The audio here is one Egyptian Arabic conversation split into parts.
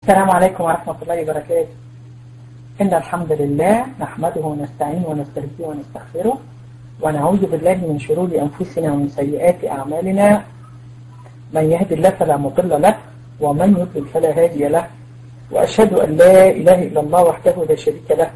السلام عليكم ورحمة الله وبركاته إن الحمد لله نحمده ونستعين ونستهديه ونستغفره ونعوذ بالله من شرور أنفسنا ومن سيئات أعمالنا من يهد الله فلا مضل له ومن يضلل فلا هادي له وأشهد أن لا إله إلا الله وحده لا شريك له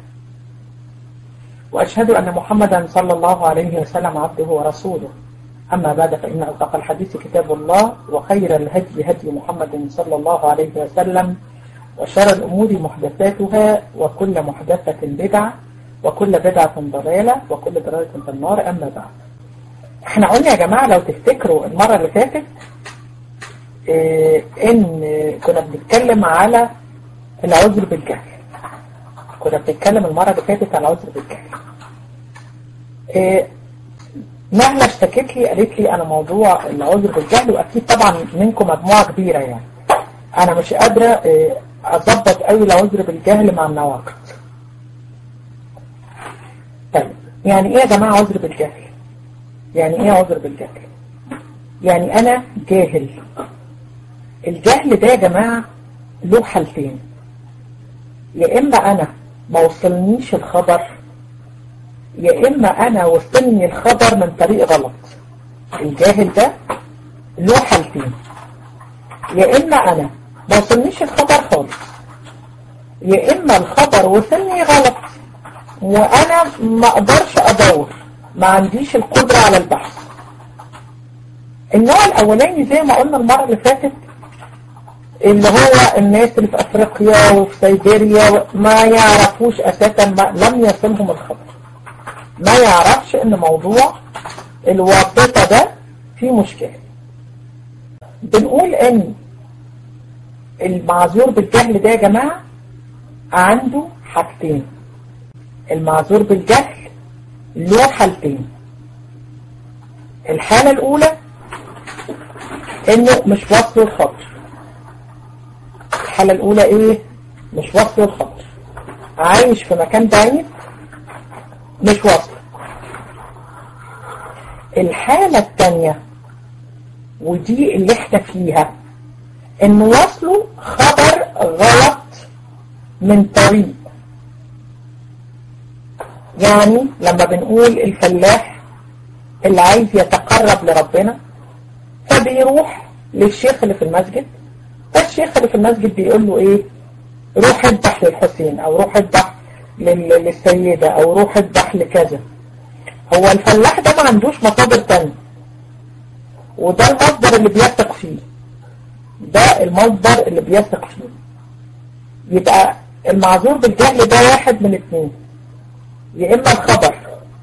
وأشهد أن محمدا صلى الله عليه وسلم عبده ورسوله أما بعد فإن أصدق الحديث كتاب الله وخير الهدي هدي محمد صلى الله عليه وسلم وشر الأمور محدثاتها وكل محدثة بدعة وكل بدعة ضلالة وكل ضلالة في النار أما بعد احنا قلنا يا جماعة لو تفتكروا المرة اللي فاتت اه ان كنا بنتكلم على العذر بالجهل كنا بنتكلم المرة اللي فاتت على العذر بالجهل اه مهما اشتكت لي قالت لي انا موضوع العذر بالجهل واكيد طبعا منكم مجموعة كبيرة يعني انا مش قادرة اه اضبط قوي العذر بالجهل مع النواقض طيب يعني ايه يا جماعة عذر بالجهل يعني ايه عذر بالجهل يعني انا جاهل الجهل ده يا جماعة له حالتين يا اما انا ما وصلنيش الخبر يا اما انا وصلني الخبر من طريق غلط الجاهل ده له حالتين يا اما انا ما وصلنيش الخبر خالص يا اما الخبر وصلني غلط وانا ما اقدرش ادور ما عنديش القدرة على البحث النوع الاولاني زي ما قلنا المرة اللي فاتت اللي هو الناس اللي في افريقيا وفي سيبيريا ما يعرفوش اساسا ما لم يصلهم الخبر ما يعرفش ان موضوع الواسطة ده فيه مشكلة بنقول ان المعذور بالجهل ده يا جماعة عنده حاجتين المعذور بالجهل له حالتين الحالة الأولى إنه مش وصل الخبر الحالة الأولى إيه؟ مش وصل الخبر عايش في مكان بعيد مش وصل الحالة الثانية ودي اللي احنا فيها إنه وصله خبر غلط من طريق يعني لما بنقول الفلاح اللي عايز يتقرب لربنا فبيروح للشيخ اللي في المسجد فالشيخ اللي في المسجد بيقول له ايه روح اذبح للحسين او روح اذبح للسيدة او روح اذبح لكذا هو الفلاح ده ما عندوش مصادر تانية وده المصدر اللي بيثق فيه ده المصدر اللي بيثق فيه يبقى المعذور بالجهل ده واحد من اثنين يا إما الخبر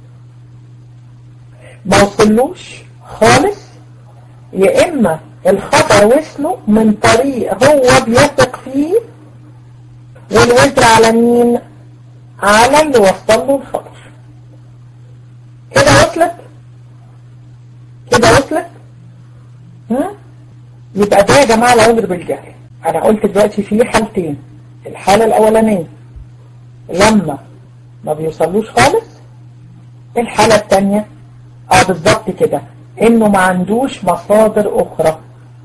ما وصلوش خالص يا إما الخبر وصله من طريق هو بيثق فيه والوزر على مين على اللي وصل له الخبر كده وصلت كده وصلت ها يبقى ده يا جماعة العذر بالجهل انا قلت دلوقتي في حالتين الحالة الاولانية لما ما بيوصلوش خالص الحالة التانية اه بالظبط كده انه ما عندوش مصادر اخرى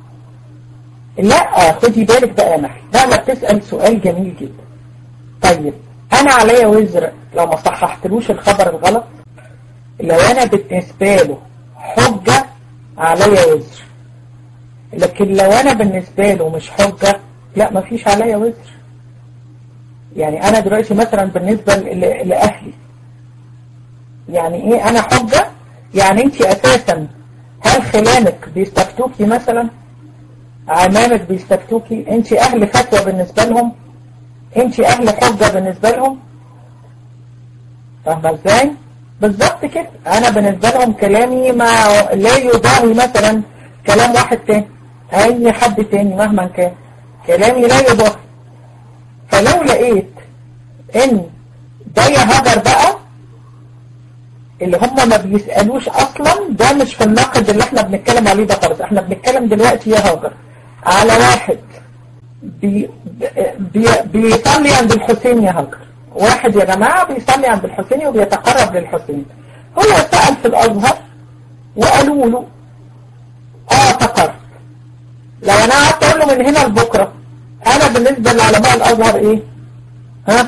لا خدي بالك بقى يا نحي لا لا بتسأل سؤال جميل جدا طيب انا عليا وزر لو ما صححتلوش الخبر الغلط لو انا بالنسبة له حجة عليا وزر لكن لو انا بالنسبة له مش حجة لا ما فيش عليا وزر يعني انا دلوقتي مثلا بالنسبة لأهلي يعني ايه انا حجة يعني انت اساسا هل خلانك بيستفتوكي مثلا عمامك بيستفتوكي انت اهل فتوى بالنسبة لهم انت اهل حجة بالنسبة لهم فاهمة ازاي بالظبط كده انا بالنسبة لهم كلامي ما لا يضاهي مثلا كلام واحد تاني اي حد تاني مهما كان كلامي لا يضاهي فلو لقيت ان ده يا هجر بقى اللي هم ما بيسألوش اصلا ده مش في النقد اللي احنا بنتكلم عليه ده خالص احنا بنتكلم دلوقتي يا هاجر على واحد بي بي بيصلي عند الحسين يا هاجر واحد يا جماعة بيصلي عند الحسين وبيتقرب للحسين هو سأل في الازهر وقالوا له اه تقرب لو انا قعدت اقول له من هنا لبكره انا بالنسبة لعلماء الازهر ايه ها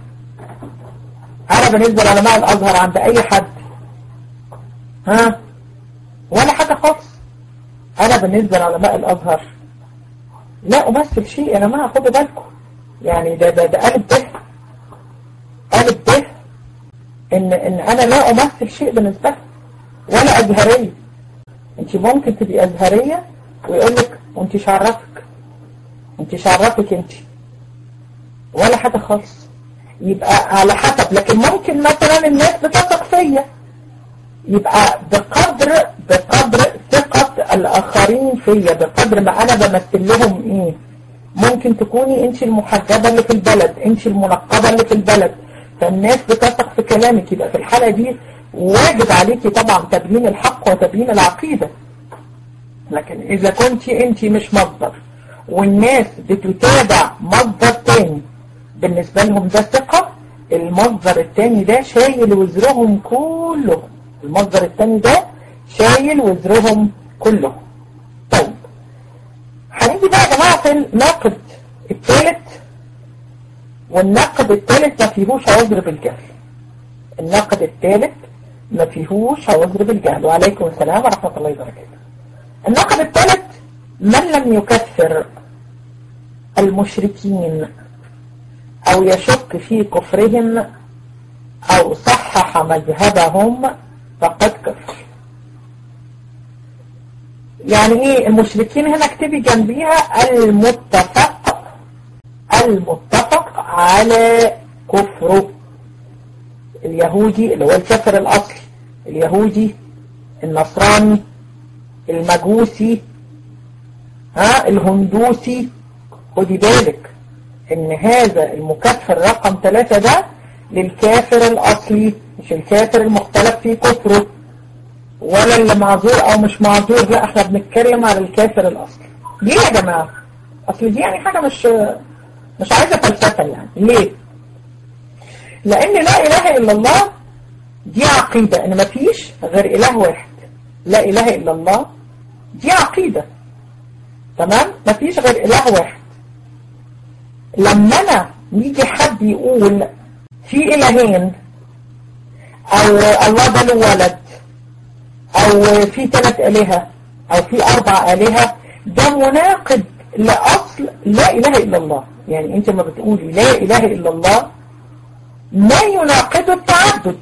انا بالنسبة لعلماء الازهر عند اي حد ها ولا حاجة خالص انا بالنسبة لعلماء الازهر لا امثل شيء يا جماعة خدوا بالكم يعني ده ده ده قالب به قالب به ان ان انا لا امثل شيء بالنسبة لها ولا ازهرية انت ممكن تبقي ازهرية ويقول لك وانت شعرفك انت شعرفك انت ولا حاجة خالص يبقى على حسب لكن ممكن مثلا الناس بتثق فيا يبقى بقدر بقدر ثقة الآخرين فيا بقدر ما أنا بمثل لهم إيه ممكن تكوني أنت المحجبة اللي في البلد أنت المنقبة اللي في البلد فالناس بتثق في كلامك يبقى في الحالة دي واجب عليكي طبعا تبيين الحق وتبيين العقيدة لكن إذا كنت أنت مش مصدر والناس بتتابع مصدر تاني بالنسبة لهم ده ثقة المصدر التاني ده شايل وزرهم كلهم المصدر التاني ده شايل وزرهم كلهم طيب هنيجي بقى يا جماعة في الناقد الثالث والناقد الثالث ما فيهوش عذر بالجهل الناقد الثالث ما فيهوش عذر بالجهل وعليكم السلام ورحمة الله وبركاته الناقد الثالث من لم يكفر المشركين أو يشك في كفرهم أو صحح مذهبهم فقد كفر يعني ايه المشركين هنا اكتبي جنبيها المتفق المتفق على كفره اليهودي اللي هو الكفر الأصلي اليهودي النصراني المجوسي ها الهندوسي خدي بالك ان هذا المكفر رقم ثلاثة ده للكافر الأصلي مش الكافر المختلف في كفره ولا اللي معذور او مش معذور لا احنا بنتكلم على الكافر الاصلي ليه يا جماعة اصل دي يعني حاجة مش مش عايزة فلسفة يعني ليه لان لا اله الا الله دي عقيدة ان مفيش غير اله واحد لا اله الا الله دي عقيدة تمام مفيش غير اله واحد لما انا يجي حد يقول في الهين او الله ده له ولد او في ثلاث الهة او في اربع الهة ده مناقض لاصل لا اله الا الله يعني انت ما بتقولي لا اله الا الله ما يناقض التعدد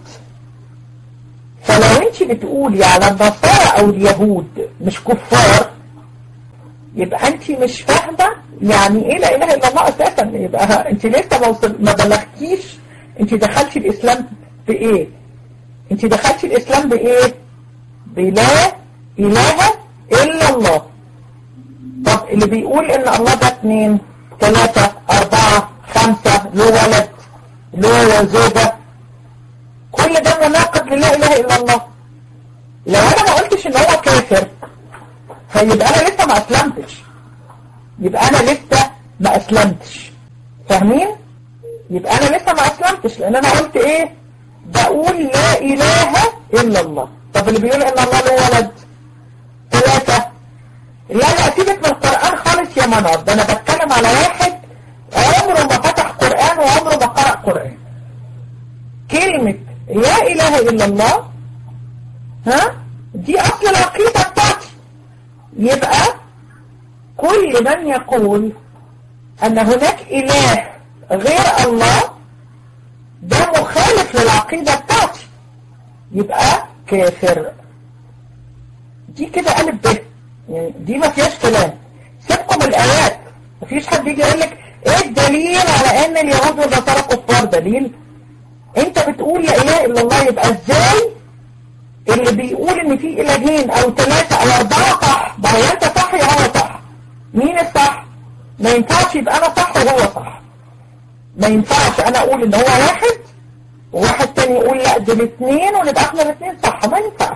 فلو انت بتقولي على النصارى او اليهود مش كفار يبقى انت مش فاهمة يعني ايه لا اله الا الله اساسا يبقى انت لسه ما, وصل ما بلغتيش انت دخلتي الاسلام بايه انت دخلتي الاسلام بايه بلا اله الا الله طب اللي بيقول ان الله ده اثنين ثلاثة اربعة خمسة له ولد له زوجة كل ده مناقض للا اله الا الله لو انا ما قلتش ان هو كافر فيبقى انا لسه ما اسلمتش يبقى انا لسه ما اسلمتش فاهمين يبقى انا لسه ما اسلمتش لان انا قلت ايه بقول لا اله الا الله طب اللي بيقول ان الله له ولد ثلاثة لا لا سيبك من القرآن خالص يا منار ده انا بتكلم على واحد عمره ما فتح قرآن وعمره ما قرأ قرآن كلمة لا اله الا الله ها دي اصل العقيدة بتاعتي يبقى كل من يقول ان هناك اله غير الله ده مخالف للعقيدة بتاعتي يبقى كافر دي كده قلب به يعني دي ما فيهاش كلام سيبكم الآيات ما فيش حد يجي يقول لك ايه الدليل على ان اليهود والنصارى كفار دليل انت بتقول لا اله الا الله يبقى ازاي اللي بيقول ان في الهين او ثلاثة او اربعة صح ده هو انت صح يا هو صح مين الصح ما ينفعش يبقى انا صح وهو صح ما ينفعش انا اقول ان هو واحد وواحد تاني يقول لا دول اثنين ونبقى احنا الاثنين صح ما ينفعش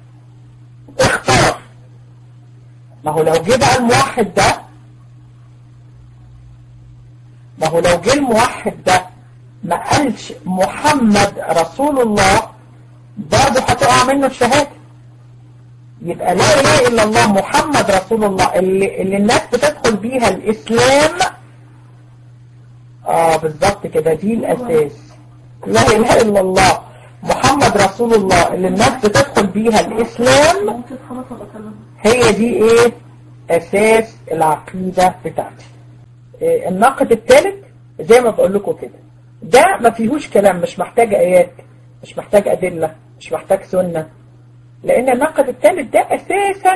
اختار ما هو لو جه بقى الموحد ده ما هو لو جه الموحد ده ما قالش محمد رسول الله برضه هتقع منه الشهادة يبقى لا اله الا الله محمد رسول الله اللي, اللي الناس بتدخل بيها الاسلام اه بالظبط كده دي الاساس لا اله الا الله محمد رسول الله اللي الناس بتدخل بيها الاسلام ممكن خلاص ابقى اكلمها هي دي ايه اساس العقيدة بتاعتي إيه الناقد الثالث زي ما بقول لكم كده ده ما فيهوش كلام مش محتاج ايات مش محتاج ادلة مش محتاج سنة لان الناقد الثالث ده اساسا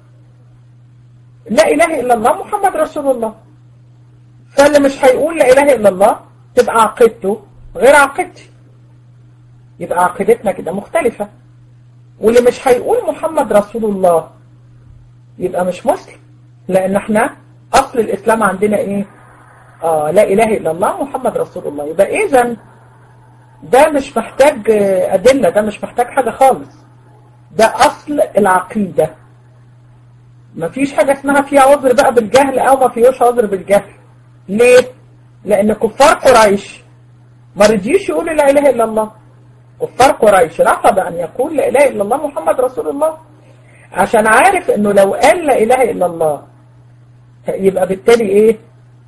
لا اله الا الله محمد رسول الله فاللي مش هيقول لا اله الا الله تبقى عقيدته غير عقيدتي يبقى عقيدتنا كده مختلفة واللي مش هيقول محمد رسول الله يبقى مش مسلم لان احنا اصل الاسلام عندنا ايه اه لا اله الا الله محمد رسول الله يبقى اذا ده مش محتاج آه، ادلة ده مش محتاج حاجة خالص ده اصل العقيدة مفيش حاجة اسمها فيها عذر بقى بالجهل او ما فيهوش عذر بالجهل ليه لان كفار قريش ما رضيوش يقولوا لا اله الا الله كفار قريش رفض ان يقول لا اله الا الله محمد رسول الله عشان عارف انه لو قال لا اله الا الله يبقى بالتالي ايه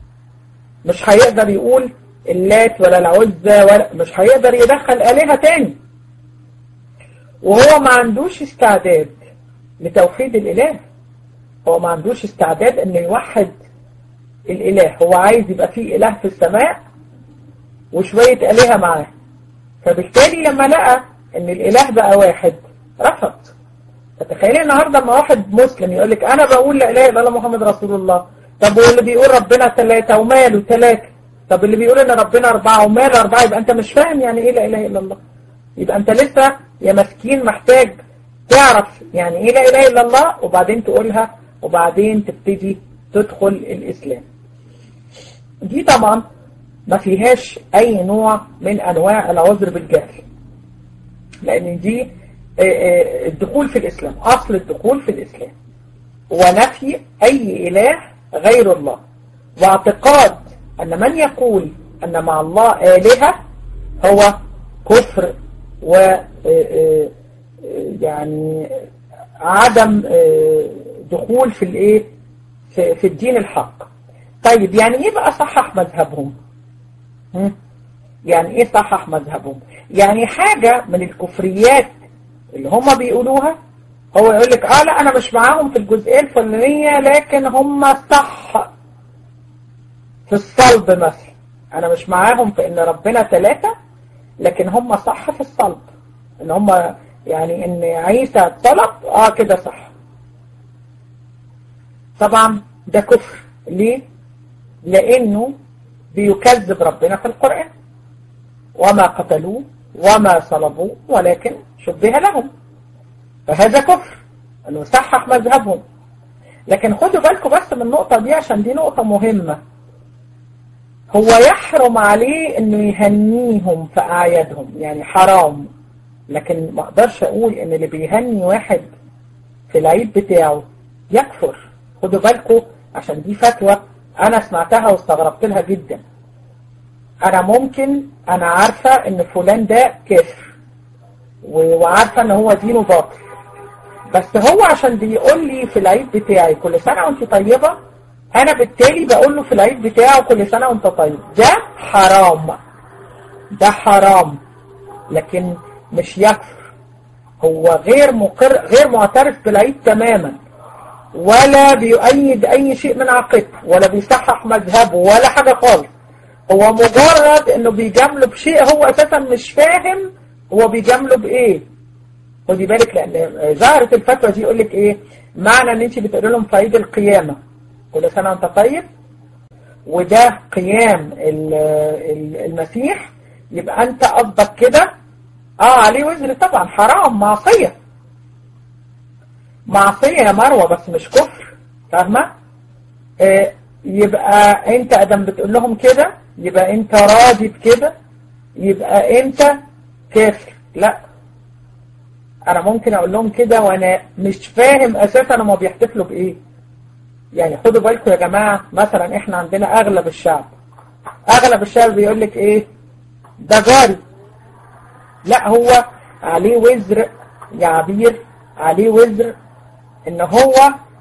مش هيقدر يقول اللات ولا العزة ولا مش هيقدر يدخل آلهة تاني وهو ما عندوش استعداد لتوحيد الإله هو ما عندوش استعداد انه يوحد الإله هو عايز يبقى فيه إله في السماء وشوية آلهة معاه فبالتالي لما لقى ان الإله بقى واحد رفض فتخيلي النهاردة لما واحد مسلم يقول لك انا بقول لا اله الا الله محمد رسول الله طب واللي بيقول ربنا ثلاثة وماله ثلاثة طب اللي بيقول ان ربنا اربعة وماله اربعة يبقى انت مش فاهم يعني ايه لا اله الا الله يبقى انت لسه يا مسكين محتاج تعرف يعني ايه لا اله الا الله وبعدين تقولها وبعدين تبتدي تدخل الاسلام دي طبعا ما فيهاش اي نوع من انواع العذر بالجهل لان دي آه، آه، الدخول في الاسلام اصل الدخول في الاسلام ونفي اي اله غير الله واعتقاد ان من يقول ان مع الله الهه هو كفر و آه، آه، يعني عدم آه، دخول في الايه في, في الدين الحق طيب يعني ايه بقى صحح مذهبهم هم؟ يعني ايه صحح مذهبهم يعني حاجة من الكفريات اللي هم بيقولوها هو يقول لك اه لا انا مش معاهم في الجزئية الفلانية لكن هم صح في الصلب مثلا انا مش معاهم في ان ربنا ثلاثة لكن هم صح في الصلب ان هم يعني ان عيسى طلب اه كده صح طبعا ده كفر ليه لانه بيكذب ربنا في القرآن وما قتلوه وما صلبوه ولكن شبه لهم فهذا كفر انه يصحح مذهبهم لكن خدوا بالكم بس من النقطة دي عشان دي نقطة مهمة هو يحرم عليه انه يهنيهم في اعيادهم يعني حرام لكن ما اقدرش اقول ان اللي بيهني واحد في العيد بتاعه يكفر خدوا بالكم عشان دي فتوى انا سمعتها واستغربت لها جدا انا ممكن انا عارفة ان فلان ده كافر و- وعارفة ان هو دينه باطل بس هو عشان بيقول لي في العيد بتاعي كل سنة وانت طيبة انا بالتالي بقول له في العيد بتاعه كل سنة وانت طيب ده حرام ده حرام لكن مش يكفر هو غير مقر غير معترف بالعيد تماما ولا بيؤيد اي شيء من عقيدته ولا بيصحح مذهبه ولا حاجة خالص هو مجرد انه بيجامله بشيء هو اساسا مش فاهم هو بيجامله بايه خدي بالك لان ظهرت الفتوى دي يقول لك ايه معنى ان انت بتقول لهم في عيد القيامه كل سنه وانت طيب وده قيام ال- ال- المسيح يبقى انت قصدك كده اه عليه وزر طبعا حرام معصيه معصيه يا مروه بس مش كفر فاهمه آه يبقى انت ادم بتقول لهم كده يبقى انت راضي بكده يبقى انت كافر لا انا ممكن اقول لهم كده وانا مش فاهم اساسا هما بيحتفلوا بايه يعني خدوا بالكم يا جماعة مثلا احنا عندنا اغلب الشعب اغلب الشعب بيقول لك ايه ده جاري لا هو عليه وزر يا عبير عليه وزر ان هو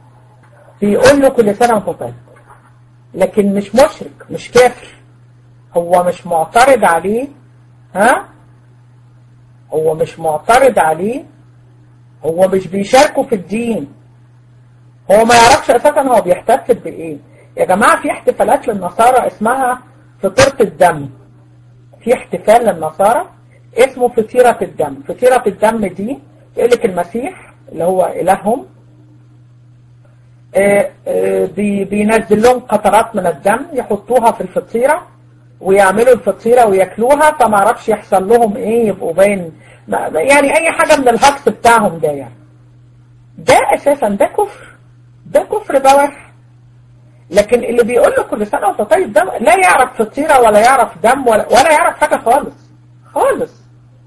بيقول له كل سنة وانت طيب لكن مش مشرك مش كافر هو مش معترض عليه ها هو مش معترض عليه هو مش بيشاركه في الدين هو ما يعرفش اساسا هو بيحتفل بايه يا جماعة في احتفالات للنصارى اسمها فطيرة الدم في احتفال للنصارى اسمه فطيرة الدم فطيرة الدم دي يقول لك المسيح اللي هو إلههم آه، آه، بي- بينزل لهم قطرات من الدم يحطوها في الفطيرة ويعملوا الفطيرة وياكلوها فما عرفش يحصل لهم ايه يبقوا باين ما- يعني اي حاجة من الهكس بتاعهم ده يعني ده اساسا ده كفر ده كفر بواح لكن اللي بيقول له كل سنة وانت طيب ده لا يعرف فطيرة ولا يعرف دم ولا, ولا يعرف حاجة خالص خالص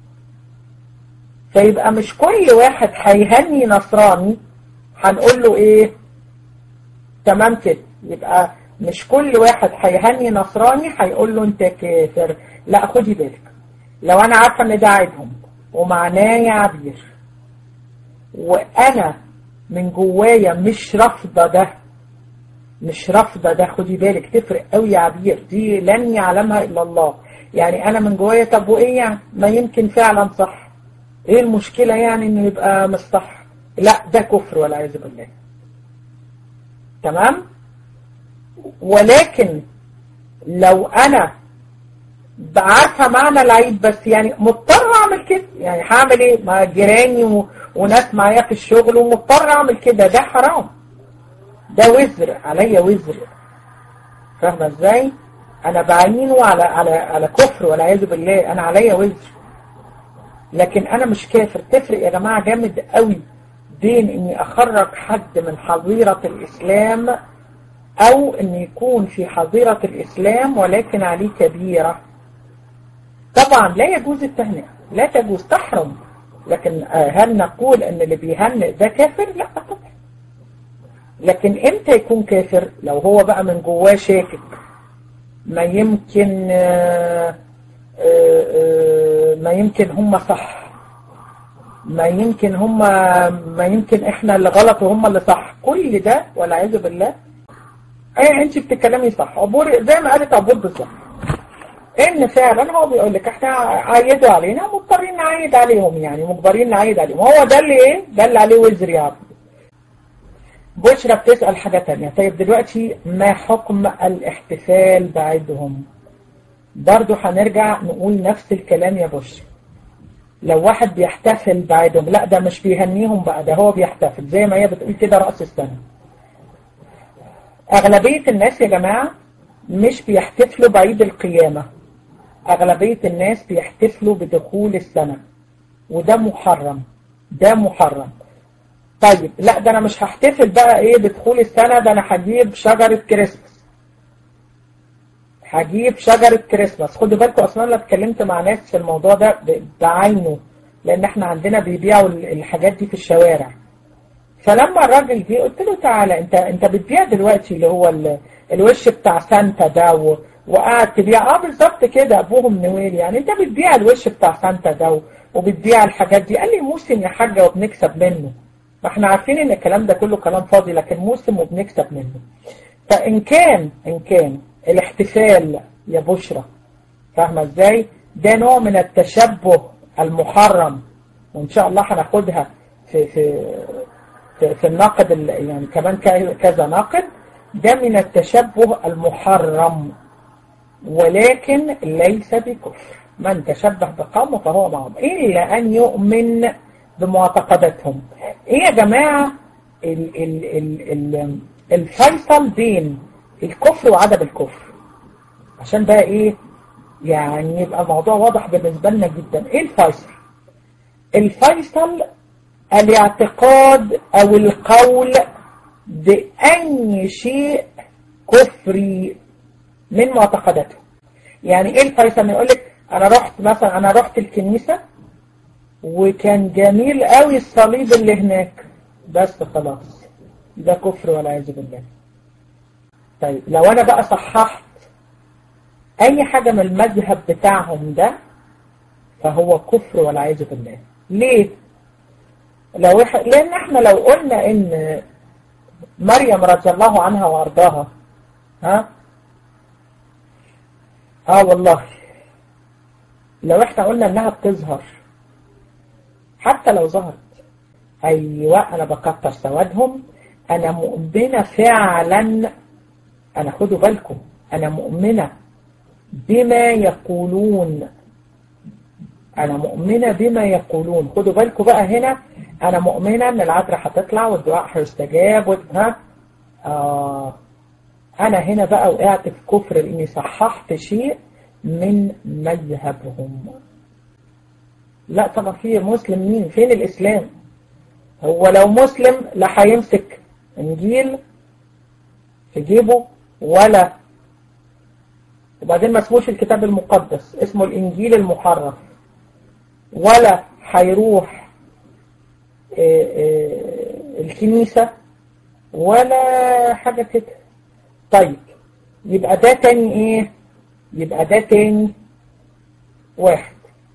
فيبقى مش كل واحد هيهني نصراني هنقول له ايه تمام كده يبقى مش كل واحد هيهني نصراني هيقول له انت كافر لا خدي بالك لو انا عارفه ان ده عيدهم ومعناه عبير وانا من جوايا مش رافضه ده مش رافضه ده خدي بالك تفرق قوي يا عبير دي لن يعلمها الا الله يعني انا من جوايا طب وايه يعني ما يمكن فعلا صح ايه المشكله يعني انه يبقى مش صح لا ده كفر والعياذ بالله تمام ولكن لو انا عارفه معنى العيد بس يعني مضطر اعمل كده يعني هعمل ايه مع جيراني و... وناس معايا في الشغل ومضطر اعمل كده ده حرام ده وزر عليا وزر فاهمه ازاي انا بعينه على على على كفر والعياذ بالله انا عليا وزر لكن انا مش كافر تفرق يا جماعه جامد قوي بين اني اخرج حد من حظيره الاسلام او ان يكون في حظيره الاسلام ولكن عليه كبيره طبعا لا يجوز التهنئه لا تجوز تحرم لكن آه، هل نقول ان اللي بيهنئ ده كافر لا طبعا لكن امتى يكون كافر لو هو بقى من جواه شاكك ما يمكن آه، آه، آه، ما يمكن هم صح ما يمكن هم ما يمكن احنا اللي غلط وهم اللي صح كل ده والعياذ بالله ايه انت بتتكلمي صح عبور زي ما قالت عبور بالظبط ان فعلا هو بيقول لك احنا عايدوا علينا مضطرين نعايد عليهم يعني مجبرين نعايد عليهم هو ده اللي ايه ده اللي عليه وزر يا عبد بشرى بتسأل حاجة تانية طيب دلوقتي ما حكم الاحتفال بعيدهم برضو هنرجع نقول نفس الكلام يا بشرى لو واحد بيحتفل بعيدهم لا ده مش بيهنيهم بقى ده هو بيحتفل زي ما هي بتقول كده رأس السنة أغلبية الناس يا جماعة مش بيحتفلوا بعيد القيامة أغلبية الناس بيحتفلوا بدخول السنة وده محرم ده محرم طيب لا ده أنا مش هحتفل بقى إيه بدخول السنة ده أنا هجيب شجرة كريسماس هجيب شجرة كريسماس خدوا بالكم أصلا أنا اتكلمت مع ناس في الموضوع ده ب- بعينه لأن إحنا عندنا بيبيعوا ال- الحاجات دي في الشوارع فلما الراجل جه قلت له تعالى انت انت بتبيع دلوقتي اللي هو ال- الوش بتاع سانتا ده و- وقاعد تبيع اه بالظبط كده ابوهم نويل يعني انت بتبيع الوش بتاع سانتا ده و- وبتبيع الحاجات دي قال لي موسم يا حاجه وبنكسب منه ما احنا عارفين ان الكلام ده كله كلام فاضي لكن موسم وبنكسب منه فان كان ان كان الاحتفال يا بشرى فاهمه ازاي ده نوع من التشبه المحرم وان شاء الله هناخدها في في في في الناقد ال- يعني كمان ك- كذا ناقد ده من التشبه المحرم ولكن ليس بكفر من تشبه بقوم فهو معهم إلا أن يؤمن بمعتقداتهم إيه يا جماعة ال ال ال ال الفيصل بين الكفر وعدم الكفر عشان بقى إيه يعني يبقى الموضوع واضح بالنسبة لنا جدا إيه الفيصل الفيصل الاعتقاد او القول بأي شيء كفري من معتقداته يعني ايه الفيصل يقول لك انا رحت مثلا انا رحت الكنيسة وكان جميل قوي الصليب اللي هناك بس خلاص ده كفر والعياذ بالله طيب لو انا بقى صححت اي حاجة من المذهب بتاعهم ده فهو كفر والعياذ بالله ليه لو إح... لان احنا لو قلنا ان مريم رضي الله عنها وارضاها ها اه والله لو احنا قلنا انها بتظهر حتى لو ظهرت ايوه انا بكتر سوادهم انا مؤمنة فعلا انا خدوا بالكم انا مؤمنة بما يقولون انا مؤمنة بما يقولون خدوا بالكم بقى هنا انا مؤمنة ان العذراء هتطلع والدعاء هيستجاب و... ها آه انا هنا بقى وقعت في كفر لاني صححت شيء من مذهبهم لا طبعا في مسلم مين فين الاسلام هو لو مسلم لا هيمسك انجيل في جيبه ولا وبعدين ما اسموش الكتاب المقدس اسمه الانجيل المحرف ولا هيروح الكنيسة ولا حاجة كده طيب يبقى ده تاني ايه يبقى ده تاني واحد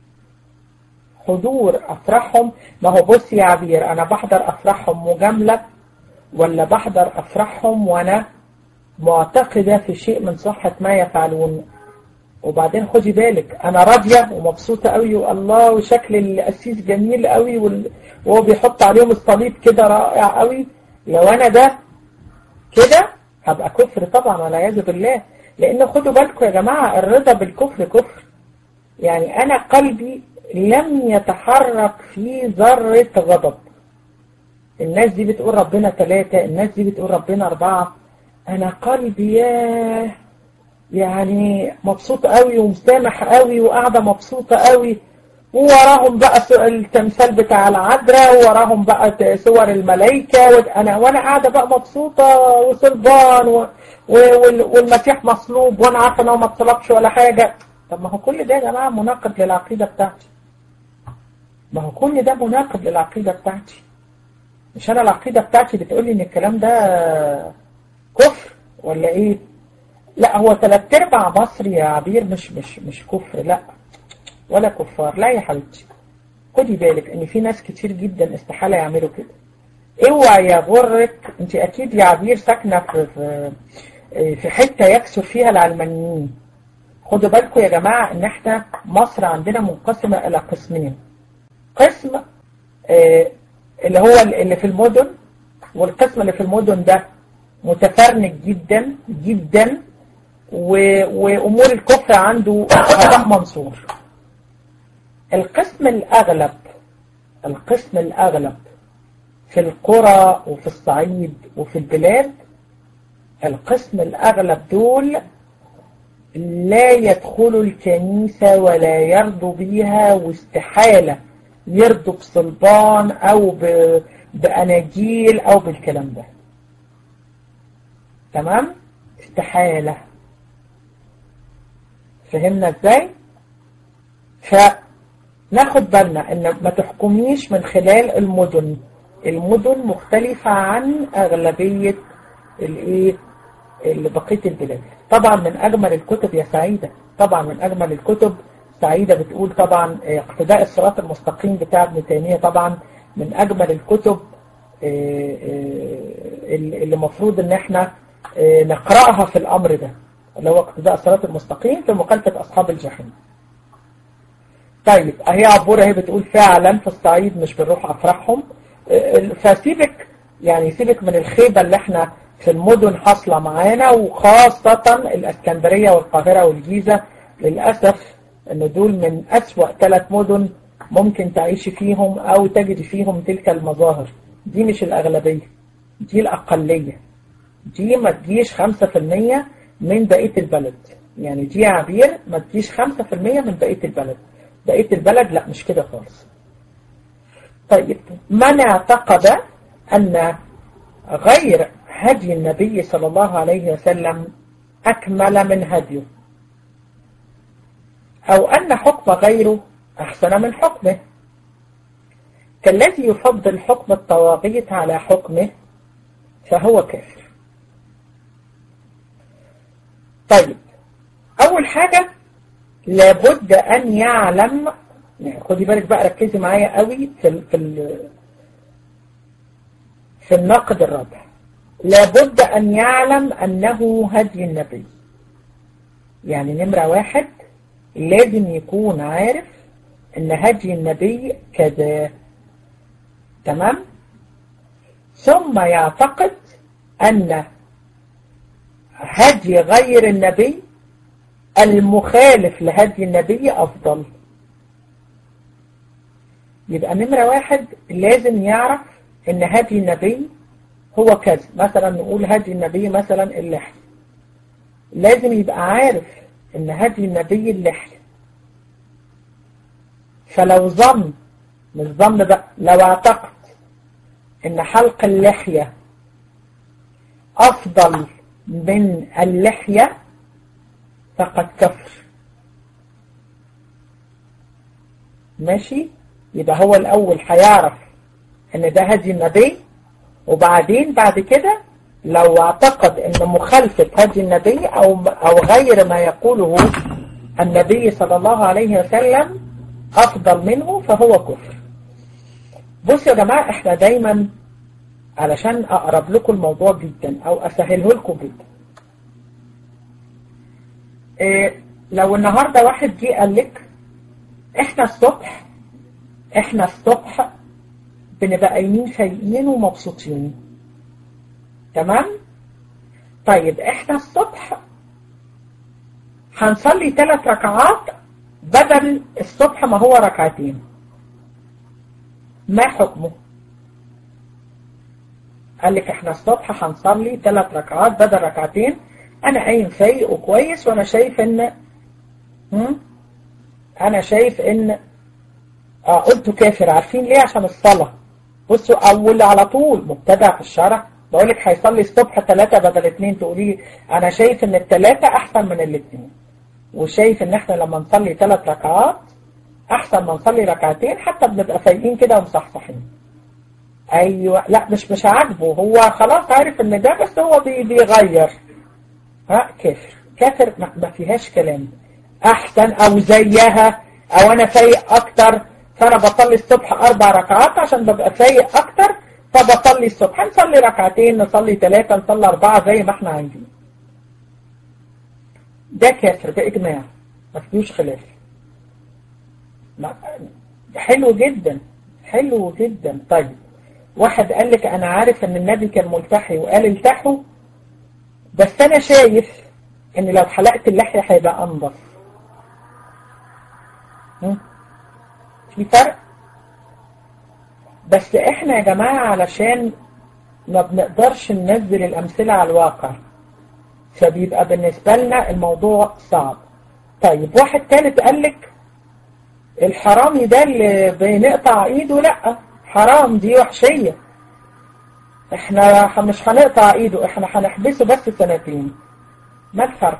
حضور افراحهم ما هو بص يا عبير انا بحضر افراحهم مجاملة ولا بحضر افراحهم وانا معتقدة في شيء من صحة ما يفعلون وبعدين خدي بالك انا راضية ومبسوطة قوي والله وشكل القسيس جميل قوي وال... وهو بيحط عليهم الصليب كده رائع قوي لو انا ده كده هبقى كفر طبعا والعياذ بالله لان خدوا بالكم يا جماعة الرضا بالكفر كفر يعني انا قلبي لم يتحرك في ذرة غضب الناس دي بتقول ربنا ثلاثة الناس دي بتقول ربنا أربعة أنا قلبي ياه يعني مبسوط قوي ومسامح قوي وقاعدة مبسوطة قوي ووراهم بقى التمثال بتاع العذراء ووراهم بقى صور الملائكة وأنا وأنا قاعدة بقى مبسوطة وصلبان و... والمسيح مصلوب وأنا عارفة إن هو ما اتصلبش ولا حاجة طب ما هو كل ده يا جماعة مناقض للعقيدة بتاعتي ما هو كل ده مناقض للعقيدة بتاعتي مش أنا العقيدة بتاعتي بتقولي إن الكلام ده كفر ولا إيه لا هو ثلاث ارباع مصر يا عبير مش مش مش كفر لا ولا كفار لا يا حبيبتي خدي بالك ان في ناس كتير جدا استحالة يعملوا كده اوعى يغرك انت اكيد يا عبير ساكنة في في في حتة يكسر فيها العلمانيين خدوا بالكم يا جماعة ان احنا مصر عندنا منقسمة الى قسمين قسم اه اللي هو اللي في المدن والقسم اللي في المدن ده متفرنج جدا جدا وأمور الكفر عنده هباء منصور القسم الأغلب القسم الأغلب في القرى وفي الصعيد وفي البلاد القسم الأغلب دول لا يدخلوا الكنيسة ولا يرضوا بيها واستحالة يرضوا بصلبان أو بأناجيل أو بالكلام ده تمام استحالة فهمنا ازاي فناخد بالنا ان ما تحكميش من خلال المدن المدن مختلفة عن اغلبية الايه بقية البلاد طبعا من اجمل الكتب يا سعيدة طبعا من اجمل الكتب سعيدة بتقول طبعا اقتداء الصراط المستقيم بتاع ابن تيمية طبعا من اجمل الكتب اللي مفروض ان احنا نقرأها في الامر ده اللي هو اقتداء الصراط المستقيم في مخالفة أصحاب الجحيم طيب اهي عبورة هي بتقول فعلا في الصعيد مش بنروح أفراحهم فسيبك يعني سيبك من الخيبة اللي احنا في المدن حاصلة معانا وخاصة الاسكندرية والقاهرة والجيزة للأسف ان دول من أسوأ ثلاث مدن ممكن تعيش فيهم أو تجد فيهم تلك المظاهر دي مش الأغلبية دي الأقلية دي ما تجيش 5% من بقية البلد يعني دي عبير ما تجيش 5% من بقية البلد بقية البلد لا مش كده خالص طيب من اعتقد أن غير هدي النبي صلى الله عليه وسلم أكمل من هديه أو أن حكم غيره أحسن من حكمه كالذي يفضل حكم الطواغيت على حكمه فهو كافر طيب أول حاجة لابد أن يعلم يعني خدي بالك بقى ركزي معايا قوي في ال في ال في النقد الرابع لابد أن يعلم أنه هدي النبي يعني نمرة واحد لازم يكون عارف ان هدي النبي كذا تمام ثم يعتقد ان هدي غير النبي المخالف لهدي النبي افضل يبقى نمرة واحد لازم يعرف ان هدي النبي هو كذا مثلا نقول هدي النبي مثلا اللحية لازم يبقى عارف ان هدي النبي اللحية فلو ظن مش ظن بقى لو اعتقد ان حلق اللحية افضل من اللحية فقد كفر ماشي يبقى هو الاول هيعرف ان ده هدي النبي وبعدين بعد كده لو اعتقد ان مخالفة هدي النبي او او غير ما يقوله النبي صلى الله عليه وسلم افضل منه فهو كفر بصوا يا جماعة احنا دايما علشان اقرب لكم الموضوع جدا او اسهله لكم جدا إيه لو النهاردة واحد جه قال لك احنا الصبح احنا الصبح بنبقى قايمين فايقين ومبسوطين تمام طيب احنا الصبح هنصلي ثلاث ركعات بدل الصبح ما هو ركعتين ما حكمه قال لك احنا الصبح هنصلي ثلاث ركعات بدل ركعتين انا قايم فايق وكويس وانا شايف ان هم؟ انا شايف ان اه قلت كافر عارفين ليه عشان الصلاة بصوا اول على طول مبتدع في الشرع بقول لك هيصلي الصبح ثلاثة بدل اثنين تقولي انا شايف ان الثلاثة احسن من الاثنين وشايف ان احنا لما نصلي ثلاث ركعات احسن ما نصلي ركعتين حتى بنبقى فايقين كده ومصحصحين ايوه لا مش مش عاجبه هو خلاص عارف ان ده بس هو بي بيغير ها كافر كافر ما فيهاش كلام احسن او زيها او انا فايق اكتر فانا بصلي الصبح اربع ركعات عشان ببقى فايق اكتر فبصلي الصبح نصلي ركعتين نصلي ثلاثة نصلي اربعة زي ما احنا عايزين ده كافر باجماع ما فيهوش خلاف حلو جدا حلو جدا طيب واحد قال لك انا عارف ان النبي كان ملتحي وقال التحوا بس انا شايف ان لو حلقت اللحية هيبقى انضف في فرق بس احنا يا جماعة علشان ما بنقدرش ننزل الامثلة على الواقع فبيبقى بالنسبة لنا الموضوع صعب طيب واحد ثالث قال لك الحرامي ده اللي بنقطع ايده لا حرام دي وحشية احنا مش هنقطع ايده احنا هنحبسه بس سنتين ما الفرق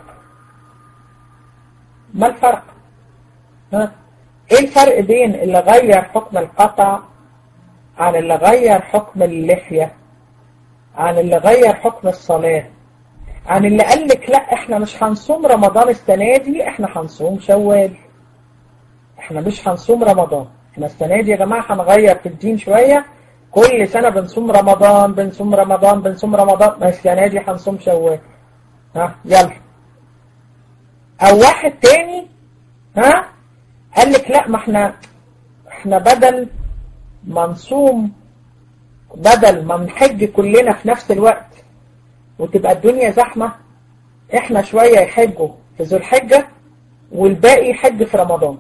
ما الفرق ها ايه الفرق بين اللي غير حكم القطع عن اللي غير حكم اللحية عن اللي غير حكم الصلاة عن اللي قال لك لا احنا مش هنصوم رمضان السنة دي احنا هنصوم شوال احنا مش هنصوم رمضان احنا السنة دي يا جماعة هنغير في الدين شوية كل سنة بنصوم رمضان بنصوم رمضان بنصوم رمضان ما السنة دي هنصوم شوال ها يلا او واحد تاني ها قال لك لا ما احنا احنا بدل ما نصوم بدل ما نحج كلنا في نفس الوقت وتبقى الدنيا زحمة احنا شوية يحجوا في ذو الحجة والباقي يحج في رمضان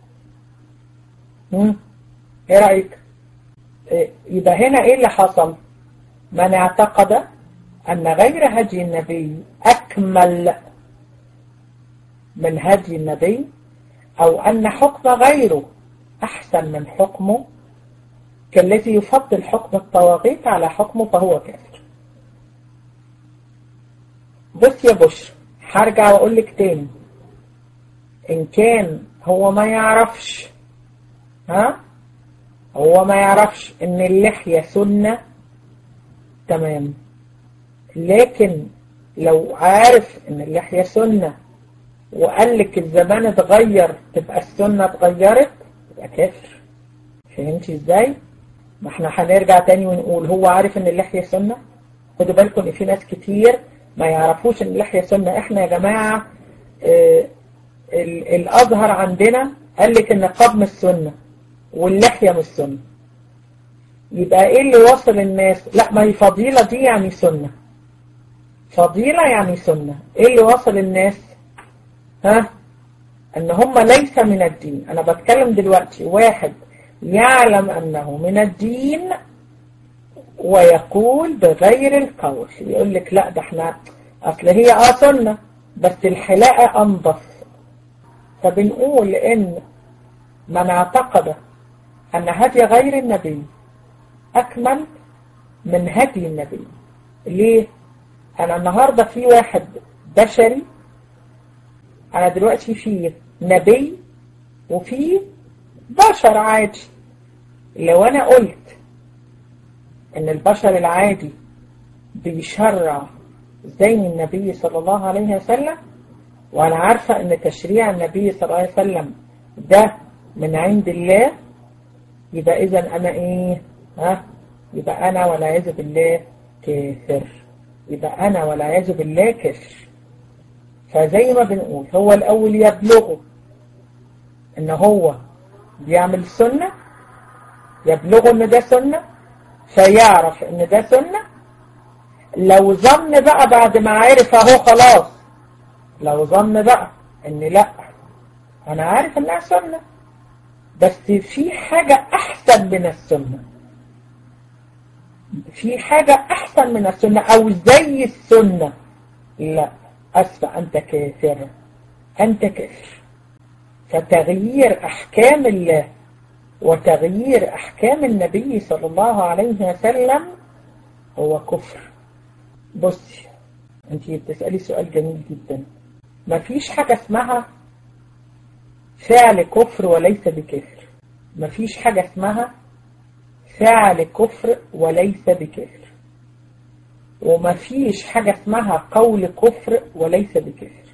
امم ايه رأيك إيه يبقى هنا ايه اللي حصل من اعتقد ان غير هدي النبي اكمل من هدي النبي او ان حكم غيره احسن من حكمه كالذي يفضل حكم الطواغيت على حكمه فهو كافر بص يا بشر هرجع واقول لك تاني ان كان هو ما يعرفش ها هو ما يعرفش ان اللحية سنة تمام لكن لو عارف ان اللحية سنة وقال لك الزمان اتغير تبقى السنة اتغيرت يبقى كافر فهمتي ازاي ما احنا هنرجع تاني ونقول هو عارف ان اللحية سنة خدوا بالكم ان في ناس كتير ما يعرفوش ان اللحية سنة احنا يا جماعة آه الأظهر عندنا قال لك النقاب مش سنة واللحية مش سنة يبقى ايه اللي وصل الناس لا ما هي فضيلة دي يعني سنة فضيلة يعني سنة ايه اللي وصل الناس ها ان هم ليس من الدين انا بتكلم دلوقتي واحد يعلم انه من الدين ويقول بغير القول يقول لك لا ده احنا اصل هي اه سنة بس الحلاقة انضف فبنقول ان من اعتقد ان هدي غير النبي اكمل من هدي النبي ليه انا النهاردة في واحد بشري انا دلوقتي في نبي وفي بشر عادي لو انا قلت ان البشر العادي بيشرع زي النبي صلى الله عليه وسلم وانا عارفة ان تشريع النبي صلى الله عليه وسلم ده من عند الله يبقى اذا انا ايه ها يبقى انا والعياذ بالله كافر يبقى انا والعياذ بالله كافر فزي ما بنقول هو الاول يبلغه ان هو بيعمل سنة يبلغه ان ده سنة فيعرف ان ده سنة لو ظن بقى بعد ما عرف اهو خلاص لو ظن بقى ان لا انا عارف انها سنة بس في حاجة احسن من السنة في حاجة احسن من السنة او زي السنة لا اسفة انت كافر انت كافر فتغيير احكام الله وتغيير احكام النبي صلى الله عليه وسلم هو كفر بصي انت بتسألي سؤال جميل جدا مفيش حاجة اسمها فعل كفر وليس بكفر مفيش حاجة اسمها فعل كفر وليس بكفر ومفيش حاجة اسمها قول كفر وليس بكفر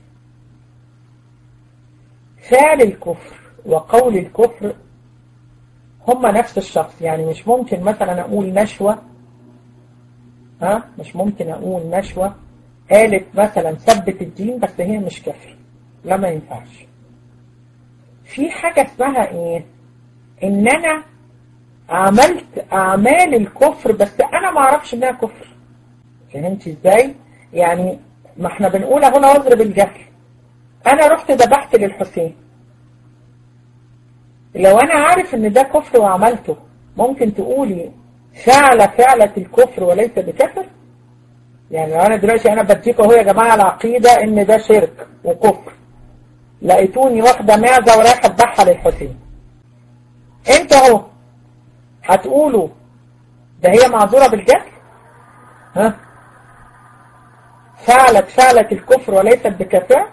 فعل الكفر وقول الكفر هما نفس الشخص يعني مش ممكن مثلا أقول نشوة ها مش ممكن أقول نشوة قالت مثلا ثبت الدين بس هي مش كفر لا ما ينفعش في حاجة اسمها ايه ان انا عملت اعمال الكفر بس انا ما اعرفش انها كفر فهمت ازاي يعني ما احنا بنقول هنا واضرب الجهل انا رحت ذبحت للحسين لو انا عارف ان ده كفر وعملته ممكن تقولي فعل فعلة الكفر وليس بكفر يعني لو انا دلوقتي انا بديكوا اهو يا جماعة العقيدة ان ده شرك وكفر لقيتوني واخدة معزة ورايحة اذبحها للحسين انت اهو هتقولوا ده هي معذورة بالجهل ها فعلت فعلة الكفر وليست بكفاء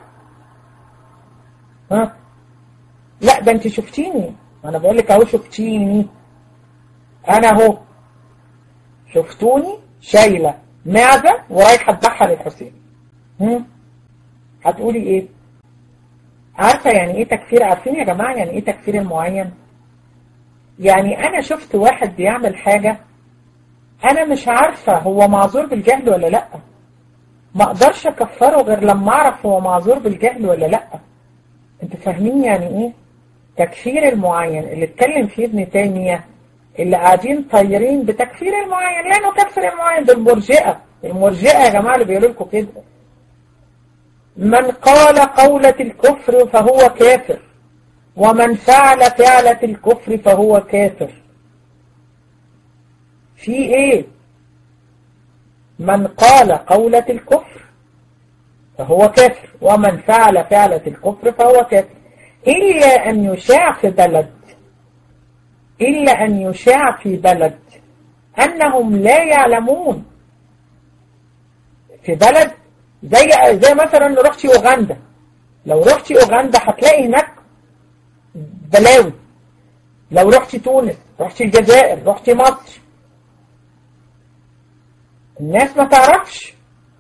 ها لا ده انت شفتيني انا بقول لك اهو شفتيني انا اهو شفتوني شايلة معزة ورايحة اذبحها للحسين هم هتقولي ايه عارفة يعني ايه تكفير عارفين يا جماعة يعني ايه تكفير المعين يعني انا شفت واحد بيعمل حاجة انا مش عارفة هو معذور بالجهل ولا لا ما اقدرش اكفره غير لما اعرف هو معذور بالجهل ولا لا انت فاهمين يعني ايه تكفير المعين اللي اتكلم فيه ابن تيمية اللي قاعدين طايرين بتكفير المعين لا نكفر المعين ده المرجئة المرجئة يا جماعة اللي بيقولوا لكم كده من قال قولة الكفر فهو كافر ومن فعل فعلة الكفر فهو كافر في ايه من قال قولة الكفر فهو كافر ومن فعل فعلة الكفر فهو كافر إلا أن يشاع في بلد إلا أن يشاع في بلد أنهم لا يعلمون في بلد زي زي مثلا رحتي أوغندا لو رحتي أوغندا هتلاقي هناك بلاوي لو رحتي تونس رحتي الجزائر رحتي مصر الناس ما تعرفش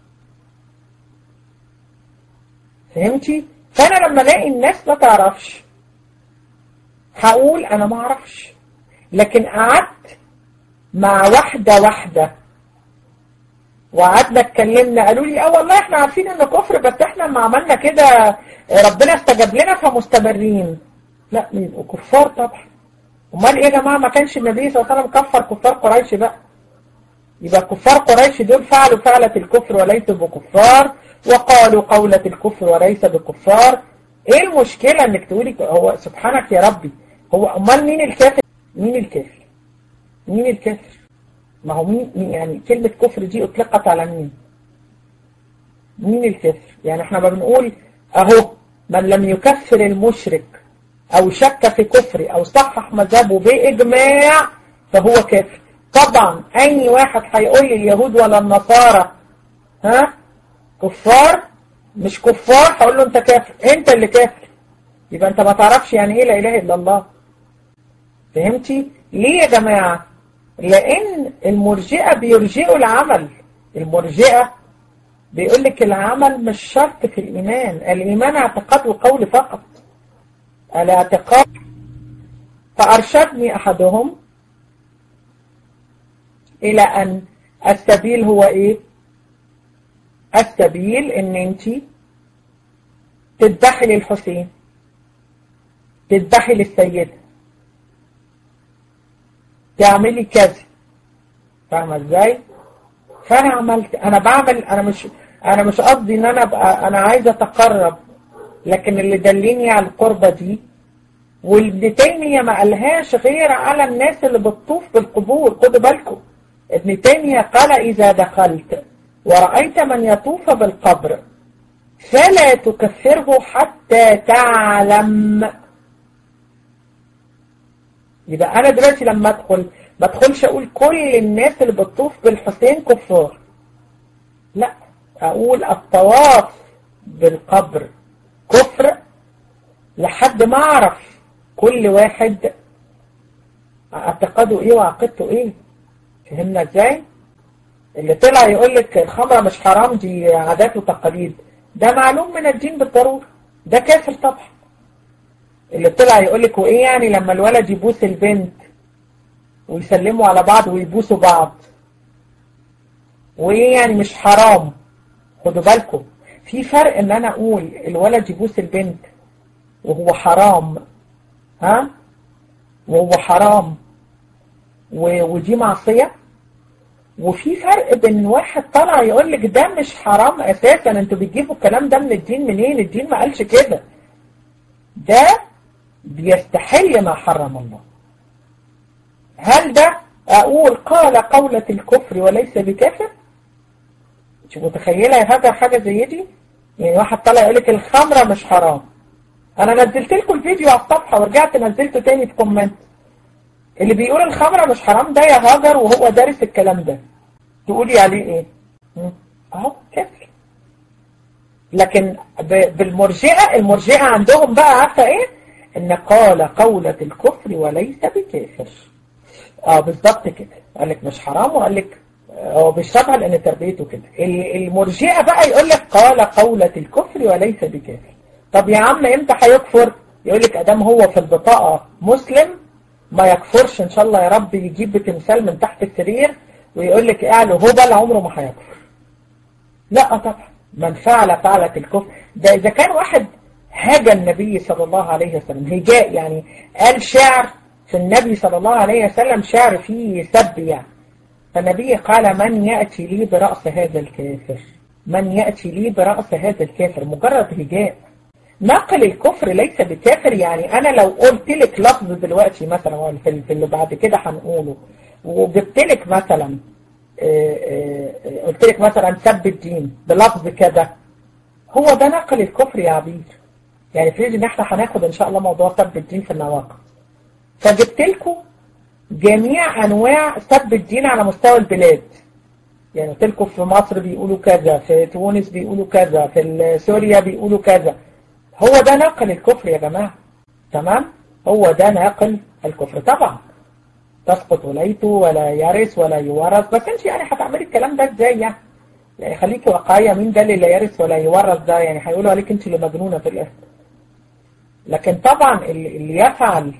فهمتي فانا لما الاقي الناس ما تعرفش هقول انا ما اعرفش لكن قعدت مع واحدة واحدة وقعدنا اتكلمنا قالوا لي اه والله احنا عارفين انه كفر بس احنا لما عملنا كده ربنا استجاب لنا فمستمرين لا يبقوا كفار طبعا امال ايه يا جماعه ما كانش النبي صلى الله عليه وسلم كفر كفار قريش بقى يبقى كفار قريش دول فعلوا فعلة الكفر وليسوا بكفار وقالوا قولة الكفر وليس بكفار ايه المشكلة انك تقولي هو سبحانك يا ربي هو امال مين الكافر مين الكافر مين الكافر ما هو مين يعني كلمة كفر دي اطلقت على مين مين الكافر يعني احنا ما بنقول اهو من لم يكفر المشرك او شك في كفر او صحح مذهبه باجماع فهو كافر طبعا اي واحد هيقول لي اليهود ولا النصارى ها كفار مش كفار هقول له انت كافر انت اللي كافر يبقى انت ما تعرفش يعني ايه لا اله الا الله فهمتي ليه يا جماعة لان المرجئة بيرجئوا العمل المرجئة بيقول لك العمل مش شرط في الايمان الايمان اعتقاد وقول فقط الاعتقاد فارشدني احدهم الى ان السبيل هو ايه السبيل ان انت تذبحي للحسين تذبحي للسيدة تعملي كذا فاهمة ازاي فانا عملت انا بعمل انا مش انا مش قصدي ان انا ابقى انا عايزه اتقرب لكن اللي دلني على القربة دي وابن تيمية ما قالهاش غير على الناس اللي بتطوف بالقبور خدوا بالكم ابن تيمية قال إذا دخلت ورأيت من يطوف بالقبر فلا تكفره حتى تعلم يبقى أنا دلوقتي لما أدخل ما أدخلش أقول كل الناس اللي بتطوف بالحسين كفار لا أقول الطواف بالقبر كفر لحد ما أعرف كل واحد اعتقاده إيه وعقيدته إيه فهمنا إزاي؟ اللي طلع يقول لك الخمرة مش حرام دي عادات وتقاليد ده معلوم من الدين بالضرورة ده كافر طبعا اللي طلع يقول لك وايه يعني لما الولد يبوس البنت ويسلموا على بعض ويبوسوا بعض وايه يعني مش حرام خدوا بالكم في فرق ان انا اقول الولد يبوس البنت وهو حرام ها وهو حرام ودي معصية وفي فرق بين واحد طلع يقول لك ده مش حرام اساسا انتوا بتجيبوا الكلام ده من الدين منين الدين ما قالش كده ده بيستحل ما حرم الله هل ده اقول قال قولة الكفر وليس بكافر مش متخيلة هذا حاجة زي دي يعني واحد طلع يقول لك الخمرة مش حرام انا نزلت لكم الفيديو على الصفحة ورجعت نزلته تاني في كومنت اللي بيقول الخمرة مش حرام ده يا هاجر وهو دارس الكلام ده تقولي عليه ايه اهو كافر لكن بالمرجئة المرجئة عندهم بقى عارفة ايه ان قال قولة الكفر وليس بكافر اه بالظبط كده قال لك مش حرام وقال لك هو بيشربها لان تربيته كده المرجئة بقى يقول لك قال قولة الكفر وليس بكافر طب يا عم امتى هيكفر يقول لك ادام هو في البطاقة مسلم ما يكفرش ان شاء الله يا رب يجيب بتمثال من تحت السرير ويقول لك اعلى هبل عمره ما هيكفر لا طبعا من فعل فعلة الكفر ده اذا كان واحد هاجى النبي صلى الله عليه وسلم هجاء يعني قال شعر في النبي صلى الله عليه وسلم شعر فيه سب يعني فالنبي قال من يأتي لي برأس هذا الكافر من يأتي لي برأس هذا الكافر مجرد هجاء نقل الكفر ليس بكافر يعني انا لو قلت لك لفظ دلوقتي مثلا في اللي بعد كده هنقوله وجبت لك مثلا قلت لك مثلا سب الدين بلفظ كذا هو ده نقل الكفر يا عبير يعني في ان احنا هناخد ان شاء الله موضوع سب الدين في النواقض فجبت لكم جميع انواع سب الدين على مستوى البلاد يعني قلت لكم في مصر بيقولوا كذا في تونس بيقولوا كذا في سوريا بيقولوا كذا هو ده نقل الكفر يا جماعة تمام هو ده نقل الكفر طبعا تسقط ولايته ولا يرث ولا يورث بس انت يعني هتعملي الكلام ده ازاي يعني يعني خليكي واقعية مين ده اللي لا يرث ولا يورث ده يعني هيقولوا عليك انت اللي مجنونة في الاخر لكن طبعا اللي يفعل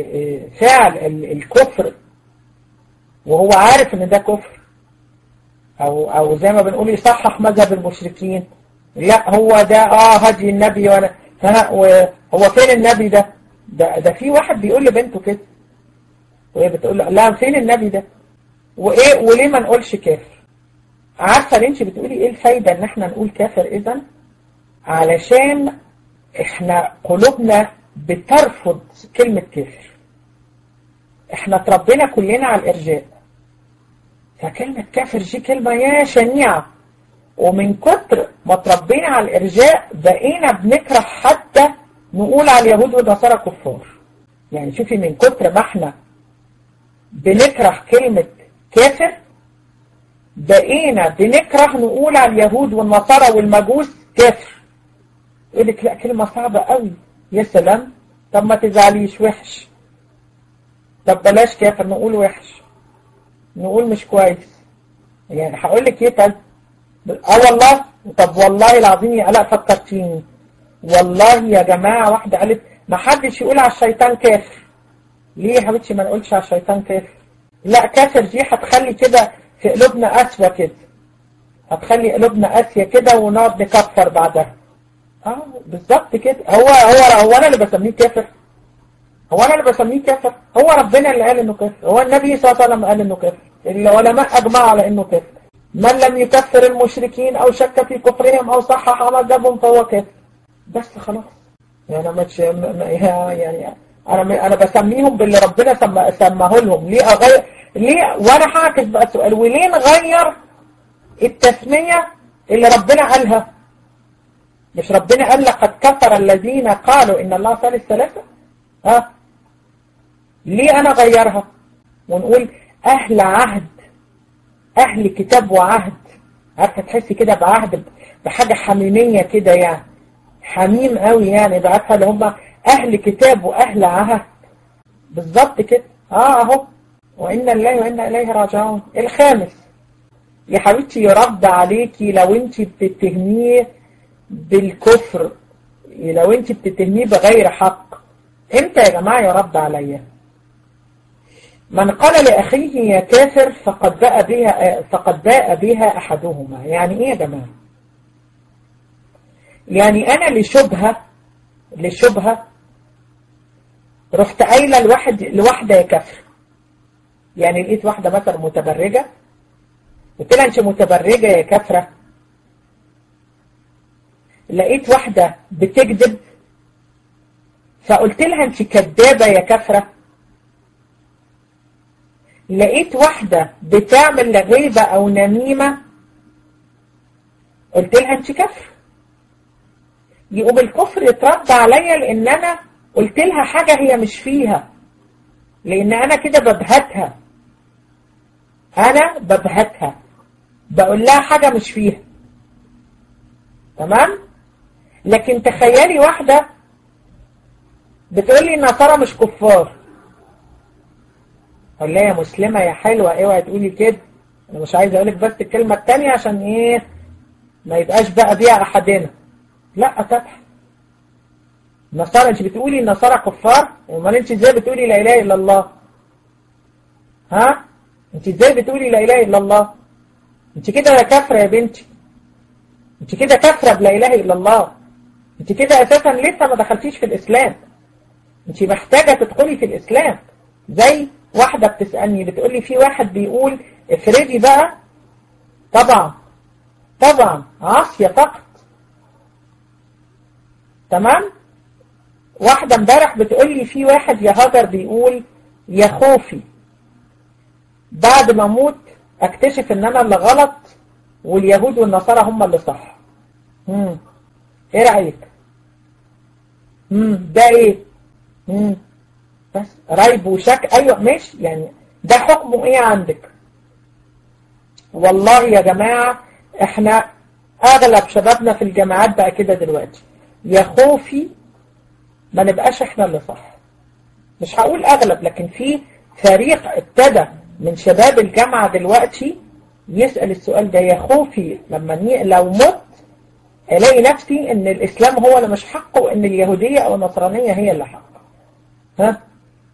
فعل الكفر وهو عارف ان ده كفر او او زي ما بنقول يصحح مذهب المشركين لا هو ده اه هدي النبي وانا ها هو فين النبي ده ده ده في واحد بيقول لبنته كده وهي بتقول له لا فين النبي ده وايه وليه ما نقولش كافر عارفه ليه انت بتقولي ايه الفايده ان احنا نقول كافر اذا علشان احنا قلوبنا بترفض كلمة كافر احنا اتربينا كلنا على الارجاء فكلمة كافر دي كلمة يا شنيعة ومن كتر ما اتربينا على الارجاء بقينا بنكره حتى نقول على اليهود والنصارى كفار يعني شوفي من كتر ما احنا بنكره كلمة كافر بقينا بنكره نقول على اليهود والنصارى والمجوس كافر يقول لك لا كلمة صعبة قوي يا سلام طب ما تزعليش وحش طب بلاش كافر نقول وحش نقول مش كويس يعني هقول لك ايه طب اه والله طب والله العظيم يا الاء فكرتيني والله يا جماعة واحدة قالت ما حدش يقول على الشيطان كافر ليه يا حبيبتي ما نقولش على الشيطان كافر لا كافر دي هتخلي كده في قلوبنا قسوة كده هتخلي قلوبنا قاسية كده ونقعد نكفر بعدها اه بالظبط كده هو هو هو انا اللي بسميه كافر هو انا اللي بسميه كافر هو ربنا اللي قال انه كافر هو النبي صلى الله عليه وسلم قال انه كافر العلماء اجمعوا على انه كافر من لم يكفر المشركين او شك في كفرهم او صحح مذهبهم فهو كافر بس خلاص يعني ما تش... يعني انا انا بسميهم باللي ربنا سم... سماه لهم ليه اغير ليه وانا هعكس بقى السؤال وليه نغير التسميه اللي ربنا قالها مش ربنا قال لقد كفر الذين قالوا ان الله ثالث ثلاثة ها ليه انا غيرها ونقول اهل عهد اهل كتاب وعهد عارفه تحسي كده بعهد بحاجة حميمية كده يعني حميم قوي يعني بعرفها اللي هم اهل كتاب واهل عهد بالظبط كده اه اهو وإنا الله وإنا إليه راجعون الخامس يا حبيبتي يرد عليكي لو انت بتتهميه بالكفر لو انت بتتهميه بغير حق امتى يا جماعة يرد عليا من قال لأخيه يا كافر فقد باء بها فقد باء بها أحدهما يعني إيه يا جماعة يعني أنا لشبهة لشبهة رحت قايلة لواحد لواحدة يا كافر يعني لقيت واحدة مثلا متبرجة قلت لها انت متبرجة يا كافرة لقيت واحدة بتكذب فقلت لها انت كدابة يا كافرة لقيت واحدة بتعمل غيبة او نميمة قلت لها انت كافرة يقوم الكفر يترد عليا لان انا قلت لها حاجة هي مش فيها لان انا كده ببهتها انا ببهتها بقول لها حاجة مش فيها تمام لكن تخيلي واحدة بتقولي النصارى مش كفار اقول لها يا مسلمة يا حلوة اوعي تقولي كده انا مش عايز اقولك بس الكلمة التانية عشان ايه ما يبقاش بقى بيع احدنا لا طبعا النصارى انت بتقولي النصارى كفار امال انت ازاي بتقولي لا اله الا الله ها انت ازاي بتقولي لا اله الا الله انت كده كافره يا بنتي انت كده كافره بلا اله الا الله انت كده اساسا لسه ما دخلتيش في الاسلام انت محتاجه تدخلي في الاسلام زي واحده بتسالني بتقولي في واحد بيقول افرضي بقى طبعا طبعا عاصيه فقط تمام واحدة امبارح بتقول لي في واحد يا هاجر بيقول يا خوفي بعد ما اموت اكتشف ان انا اللي غلط واليهود والنصارى هم اللي صح امم ايه رأيك امم ده ايه امم بس ريب وشك ايوه ماشي يعني ده حكمه ايه عندك والله يا جماعة احنا اغلب شبابنا في الجامعات بقى كده دلوقتي يا خوفي ما نبقاش احنا اللي صح مش هقول اغلب لكن في فريق ابتدى من شباب الجامعة دلوقتي يسأل السؤال ده يا خوفي لما ني... لو مت الاقي نفسي ان الاسلام هو اللي مش حق وان اليهودية او النصرانية هي اللي حق ها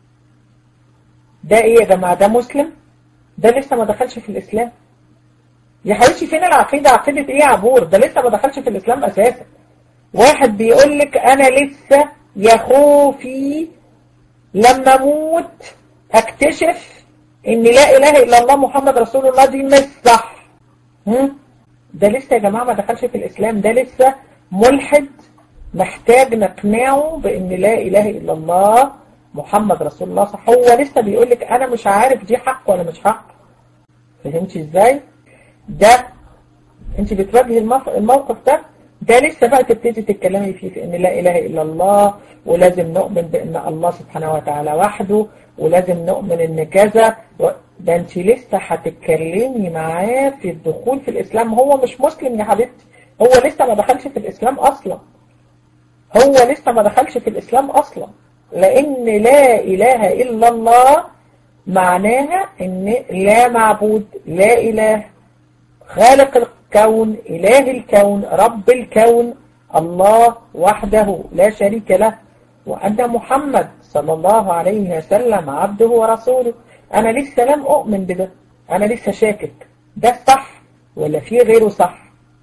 ده ايه يا جماعة ده مسلم ده لسه ما دخلش في الاسلام يا حبيبتي فين العقيدة عقيدة ايه يا عبور ده لسه ما دخلش في الاسلام اساسا واحد بيقول لك انا لسه يا خوفي لما اموت اكتشف ان لا اله الا الله محمد رسول الله دي مش صح هم؟ ده لسه يا جماعة ما دخلش في الاسلام ده لسه ملحد محتاج نقنعه بان لا اله الا الله محمد رسول الله صح هو لسه بيقول لك انا مش عارف دي حق ولا مش حق فهمتي ازاي ده انت بتواجهي الموقف ده ده لسه بقى تبتدي تتكلمي فيه في ان لا اله الا الله ولازم نؤمن بان الله سبحانه وتعالى وحده ولازم نؤمن ان كذا ده انت لسه هتتكلمي معاه في الدخول في الاسلام هو مش مسلم يا حبيبتي هو لسه ما دخلش في الاسلام اصلا هو لسه ما دخلش في الاسلام اصلا لان لا اله الا الله معناها ان لا معبود لا اله خالق الكون إله الكون رب الكون الله وحده لا شريك له وأن محمد صلى الله عليه وسلم عبده ورسوله أنا لسه لم أؤمن بده أنا لسه شاكك ده صح ولا في غيره صح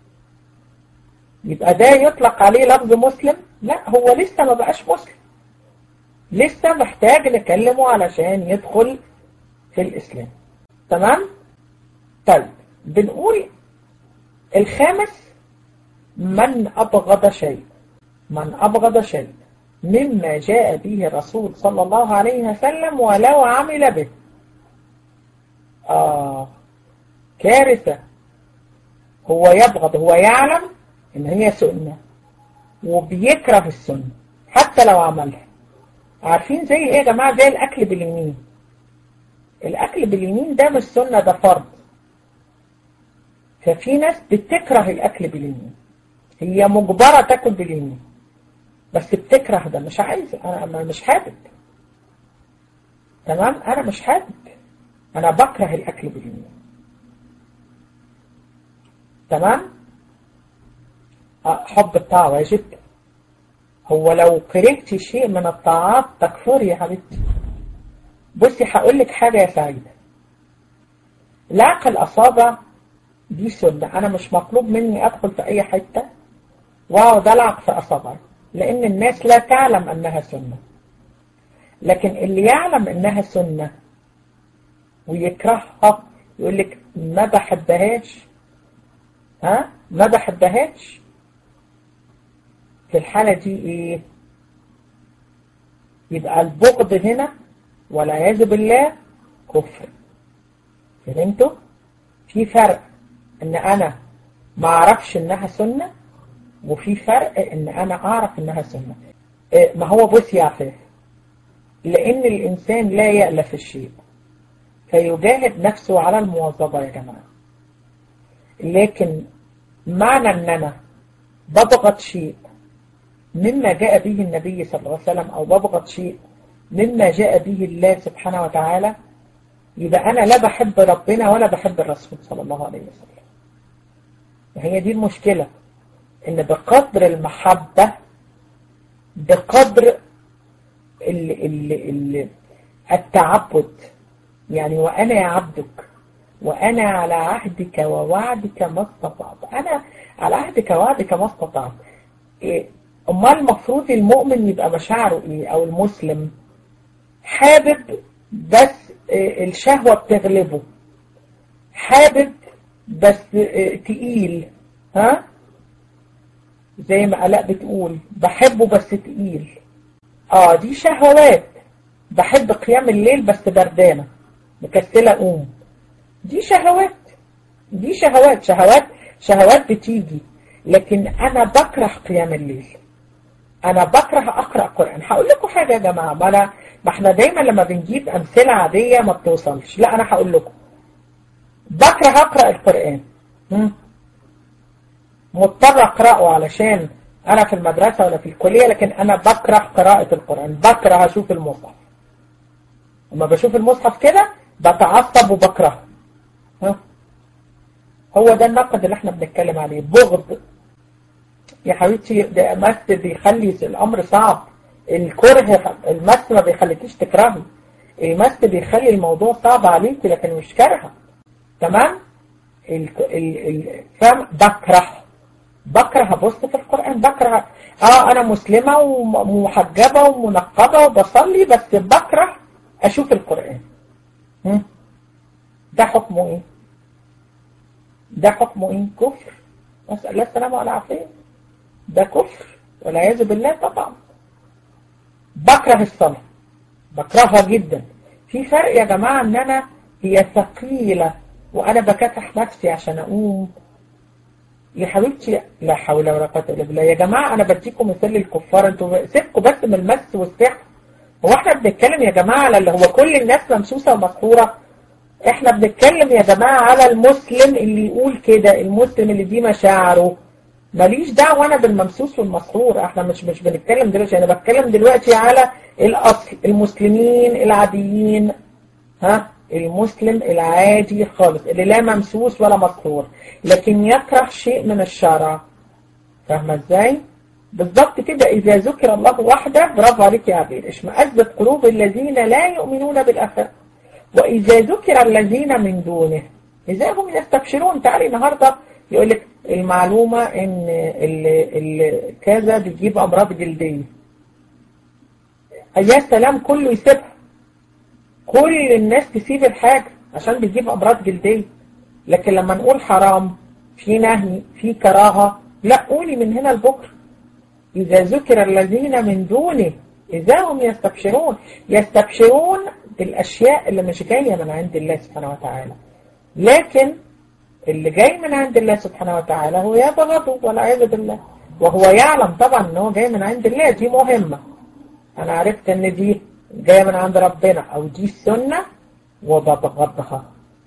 يبقى ده يطلق عليه لفظ مسلم لا هو لسه ما بقاش مسلم لسه محتاج نكلمه علشان يدخل في الإسلام تمام طيب بنقول الخامس من أبغض شيء من أبغض شيء مما جاء به الرسول صلى الله عليه وسلم ولو عمل به آه كارثة هو يبغض هو يعلم ان هي سنة وبيكره السنة حتى لو عملها عارفين زي ايه يا جماعة زي الاكل باليمين الاكل باليمين ده مش سنة ده فرض ففي ناس بتكره الأكل باليمين هي مجبرة تاكل باليمين بس بتكره ده مش عايز أنا مش حابب تمام أنا مش حابب أنا بكره الأكل باليمين تمام حب الطاعة واجب هو لو كرهت شيء من الطاعات تكفر يا حبيبتي بصي هقول لك حاجة يا سعيدة لعق الأصابع دي سنة أنا مش مطلوب مني أدخل في أي حتة واقعد ألعب في أصابعي لأن الناس لا تعلم أنها سنة لكن اللي يعلم أنها سنة ويكرهها يقول لك ما بحبهاش ها ما بحبهاش في الحالة دي إيه يبقى البغض هنا والعياذ بالله كفر فهمتوا في فرق ان انا ما اعرفش انها سنة وفي فرق ان انا اعرف انها سنة ما هو بص يا عفاف لان الانسان لا يألف الشيء فيجاهد نفسه على المواظبة يا جماعة لكن معنى ان انا ببغض شيء مما جاء به النبي صلى الله عليه وسلم او ببغض شيء مما جاء به الله سبحانه وتعالى يبقى انا لا بحب ربنا ولا بحب الرسول صلى الله عليه وسلم هي دي المشكلة ان بقدر المحبة بقدر ال ال ال التعبد يعني وأنا يا عبدك وأنا على عهدك ووعدك ما استطعت أنا على عهدك ووعدك ما استطعت إيه أمال المفروض المؤمن يبقى مشاعره إيه أو المسلم حابب بس إيه الشهوة بتغلبه حابب بس إيه تقيل ها زي ما آلاء بتقول بحبه بس تقيل اه دي شهوات بحب قيام الليل بس بردانة مكسلة أقوم دي شهوات دي شهوات شهوات شهوات بتيجي لكن أنا بكره قيام الليل أنا بكره أقرأ قرآن هقول لكم حاجة يا جماعة ما, أنا ما احنا دايما لما بنجيب أمثلة عادية ما بتوصلش لا أنا هقول لكم بكره أقرأ القرآن هم؟ مضطر أقرأه علشان أنا في المدرسة ولا في الكلية لكن أنا بكره قراءة القرآن بكره أشوف المصحف لما بشوف المصحف كده بتعصب وبكرهه هو ده النقد اللي احنا بنتكلم عليه بغض يا حبيبتي ده مس بيخلي الأمر صعب الكره المس ما بيخليكيش تكرهي المس بيخلي الموضوع صعب عليكي لكن مش كارهه تمام ال... ال... ال... فاهم بكره بكره ابص في القرآن بكره اه انا مسلمة ومحجبة ومنقبة وبصلي بس بكره اشوف القرآن هم؟ ده حكمه ايه ده حكمه ايه كفر نسأل الله السلامة والعافية ده كفر والعياذ بالله طبعا بكره الصلاة بكرهها جدا في فرق يا جماعة ان انا هي ثقيلة وانا بكتح نفسي عشان اقوم يا حبيبتي لا حول ولا قوة الا بالله يا جماعة انا بديكم مثال للكفار انتوا سيبكم بس من المس والسحر هو احنا بنتكلم يا جماعة على اللي هو كل الناس ممسوسة ومسحورة احنا بنتكلم يا جماعة على المسلم اللي يقول كده المسلم اللي دي مشاعره ماليش دعوة انا بالممسوس والمسحور احنا مش مش بنتكلم دلوقتي انا بتكلم دلوقتي على الاصل المسلمين العاديين ها المسلم العادي خالص اللي لا ممسوس ولا مسحور لكن يكره شيء من الشرع فاهمة ازاي بالضبط كده اذا ذكر الله وحده برافو عليك يا عبيد اشمئزت قلوب الذين لا يؤمنون بالاخره واذا ذكر الذين من دونه اذا هم يستبشرون تعالي النهارده يقول لك المعلومة ان ال ال كذا بيجيب امراض جلدية يا سلام كله يسيبها كل الناس تسيب الحاجة عشان بيجيب امراض جلدية لكن لما نقول حرام في نهي في كراهة لا قولي من هنا لبكره إذا ذكر الذين من دونه إذا هم يستبشرون يستبشرون بالأشياء اللي مش جاية من عند الله سبحانه وتعالى لكن اللي جاي من عند الله سبحانه وتعالى هو يبغضه والعياذ بالله وهو يعلم طبعا ان هو جاي من عند الله دي مهمة انا عرفت ان دي جاية من عند ربنا او دي السنة وببغضها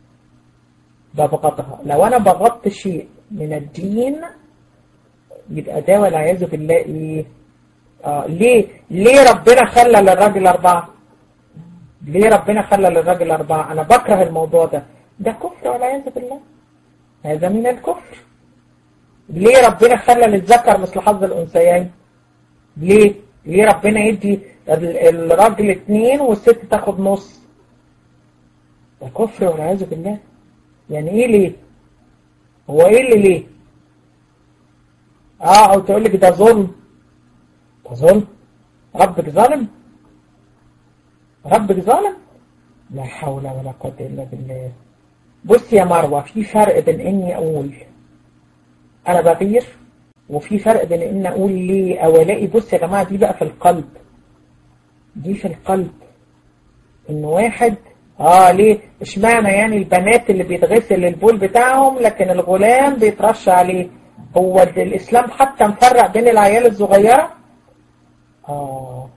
ببغضها لو انا بغضت شيء من الدين يبقى ده والعياذ بالله ايه آه ليه ليه ربنا خلى للراجل اربعة ليه ربنا خلى للراجل اربعة انا بكره الموضوع ده ده كفر والعياذ بالله هذا من الكفر ليه ربنا خلى للذكر مثل حظ الأنثيين ليه ليه ربنا يدي الراجل اتنين والست تاخد نص ده كفر والعياذ بالله يعني ايه ليه هو ايه اللي ليه اه او تقول لك ده ظلم ده ظلم ربك ظالم ربك ظالم لا حول ولا قوة الا بالله بص يا مروة في فرق بين اني اقول انا بغير وفي فرق بين ان اقول ليه او الاقي بص يا جماعة دي بقى في القلب دي في القلب ان واحد اه ليه اشمعنى يعني البنات اللي بيتغسل البول بتاعهم لكن الغلام بيترش عليه هو الاسلام حتى مفرق بين العيال الصغيرة اه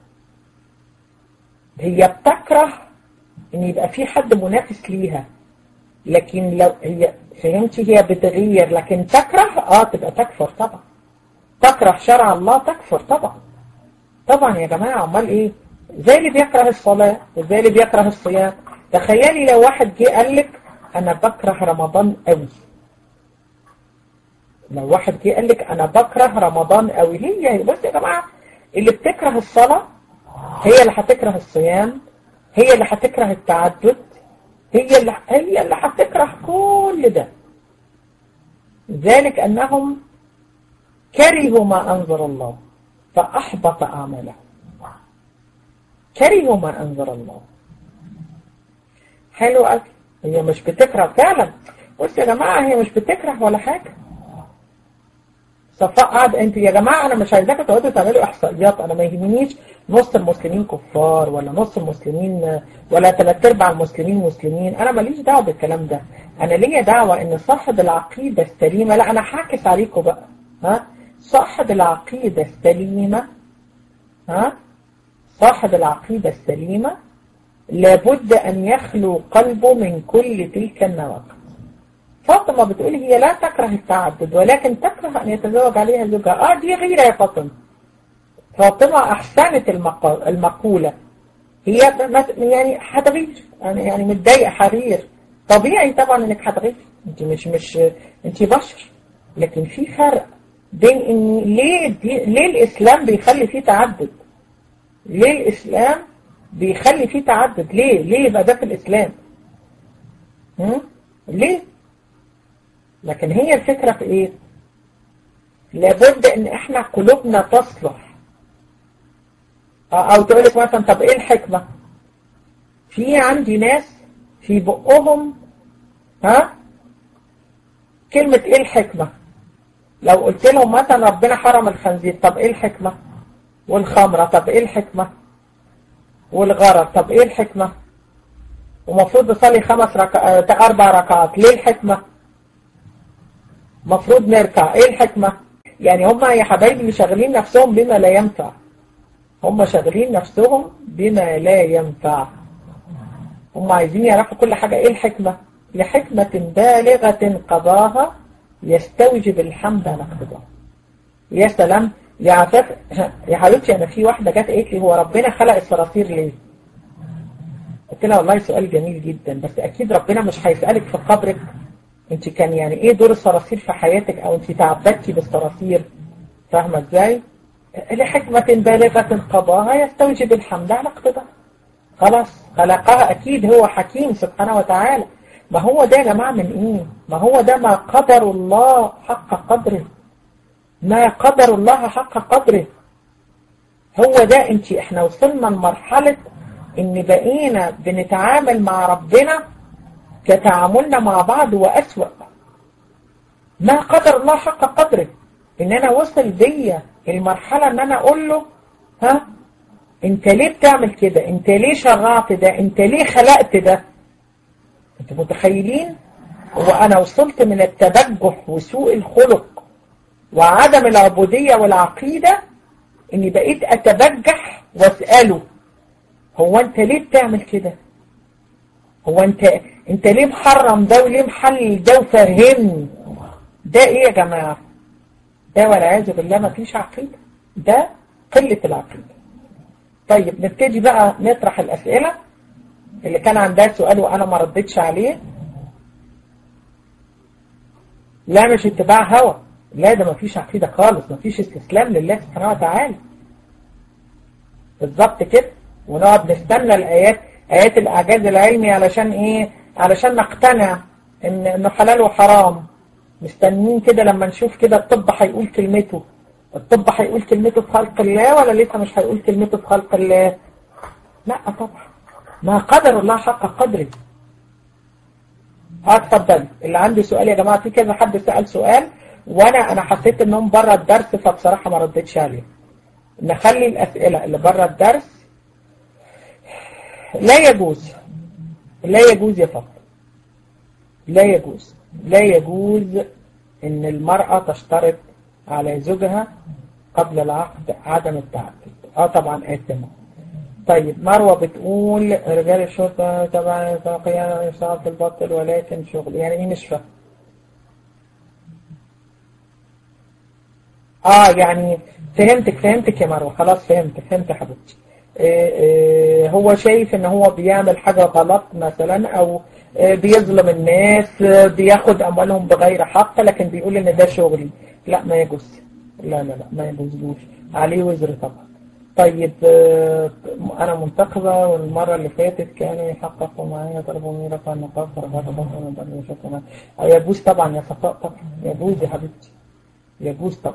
هي بتكره ان يبقى في حد منافس ليها لكن لو هي فهمتي هي بتغير لكن تكره اه تبقى تكفر طبعا تكره شرع الله تكفر طبعا طبعا يا جماعة امال ايه زي اللي بيكره الصلاة وزي اللي بيكره الصيام تخيلي لو واحد جه قال لك انا بكره رمضان قوي لو واحد جه قال لك انا بكره رمضان قوي هي بص يا جماعة اللي بتكره الصلاة هي اللي هتكره الصيام هي اللي هتكره التعدد هي اللي هي اللي هتكره كل ده ذلك أنهم كرهوا ما أنزل الله فأحبط أعمالهم كرهوا ما أنزل الله حلو قوي هي مش بتكره فعلا بص يا جماعة هي مش بتكره ولا حاجة صفاء قاعد انت يا جماعة انا مش عايزاكم تقعدوا تعملوا احصائيات انا ما يهمنيش نص المسلمين كفار ولا نص المسلمين ولا ثلاث ارباع المسلمين مسلمين انا ماليش دعوه بالكلام ده انا ليا دعوه ان صاحب العقيده السليمه لا انا هعكس عليكم بقى ها صاحب العقيده السليمه ها صاحب العقيده السليمه لابد ان يخلو قلبه من كل تلك النواقض فاطمة بتقول هي لا تكره التعدد ولكن تكره أن يتزوج عليها زوجها آه دي غيرة يا فاطمة فاطمة أحسنت المقولة هي يعني هتغير يعني يعني متضايقة حرير طبيعي طبعا انك هتغير انت مش مش انت بشر لكن في فرق بين ان ليه دي ليه الاسلام بيخلي فيه تعدد ليه الاسلام بيخلي فيه تعدد ليه ليه يبقى ده في الاسلام هم؟ ليه لكن هي الفكرة في ايه لابد ان احنا قلوبنا تصلح او تقول لك مثلا طب ايه الحكمة في عندي ناس في بقهم ها كلمة ايه الحكمة لو قلت لهم مثلا ربنا حرم الخنزير طب ايه الحكمة والخمرة طب ايه الحكمة والغرض طب ايه الحكمة ومفروض نصلي خمس ركعات اربع ركعات ليه الحكمة مفروض نركع ايه الحكمة يعني هم يا حبايبي شغالين نفسهم بما لا ينفع هم شغالين نفسهم بما لا ينفع هم عايزين يعرفوا كل حاجة ايه الحكمة لحكمة بالغة قضاها يستوجب الحمد على اقتضاء يا سلام يا عفاف يا حبيبتي انا في واحدة جت قالت لي هو ربنا خلق الصراصير ليه قلت لها والله سؤال جميل جدا بس اكيد ربنا مش هيسألك في قبرك انت كان يعني ايه دور الصراصير في حياتك او انت تعبدتي بالصراصير فاهمة ازاي لحكمة بالغة قضاها يستوجب الحمد على اقتضاء خلاص خلقها اكيد هو حكيم سبحانه وتعالى ما هو ده يا جماعة من ايه ما هو ده ما قدر الله حق قدره ما قدر الله حق قدره هو ده انت احنا وصلنا لمرحلة ان بقينا بنتعامل مع ربنا كتعاملنا مع بعض وأسوأ ما قدر الله حق قدره ان انا وصل بيا المرحلة ان انا اقول له ها انت ليه بتعمل كده انت ليه شرعت ده انت ليه خلقت ده انتوا متخيلين هو انا وصلت من التبجح وسوء الخلق وعدم العبودية والعقيدة اني بقيت اتبجح واسأله هو انت ليه بتعمل كده هو انت انت ليه محرم ده وليه محلل ده وفهمني ده ايه يا جماعة ده والعياذ بالله ما فيش عقيدة ده قلة العقيدة طيب نبتدي بقى نطرح الأسئلة اللي كان عندها سؤال وأنا ما ردتش عليه لا مش اتباع هوى لا ده ما فيش عقيدة خالص ما فيش استسلام لله سبحانه وتعالى بالظبط كده ونقعد نستنى الآيات آيات الإعجاز العلمي علشان إيه علشان نقتنع إن إنه حلال وحرام مستنيين كده لما نشوف كده الطب هيقول كلمته الطب هيقول كلمته في خلق الله ولا لسه مش هيقول كلمته في خلق الله لا طبعا ما قدر الله حق قدره اه اتفضل اللي عنده سؤال يا جماعة في كذا حد سأل سؤال وانا انا حسيت انهم بره الدرس فبصراحة ما ردتش عليه نخلي الاسئلة اللي بره الدرس لا يجوز لا يجوز يا فضل لا يجوز لا يجوز ان المرأة تشترط على زوجها قبل العقد عدم التعدد اه طبعا آثمة طيب مروة بتقول رجال الشرطة طبعا قيام يشتغل في الباطل ولكن شغل يعني ايه مش فاهم اه يعني فهمتك فهمتك يا مروة خلاص فهمت فهمت يا حبيبتي إيه إيه هو شايف ان هو بيعمل حاجة غلط مثلا او إيه بيظلم الناس بياخد اموالهم بغير حق لكن بيقول ان ده شغلي لا ما يجوز لا لا لا ما يجوزلوش عليه وزر طبعا طيب انا منتقبة والمرة اللي فاتت كانوا يحققوا معايا طلبوا مني رفع النقاب فرجعت بطل من بعد شكرا يجوز طبعا يا صفاء طبعا يجوز يا حبيبتي يجوز طبعا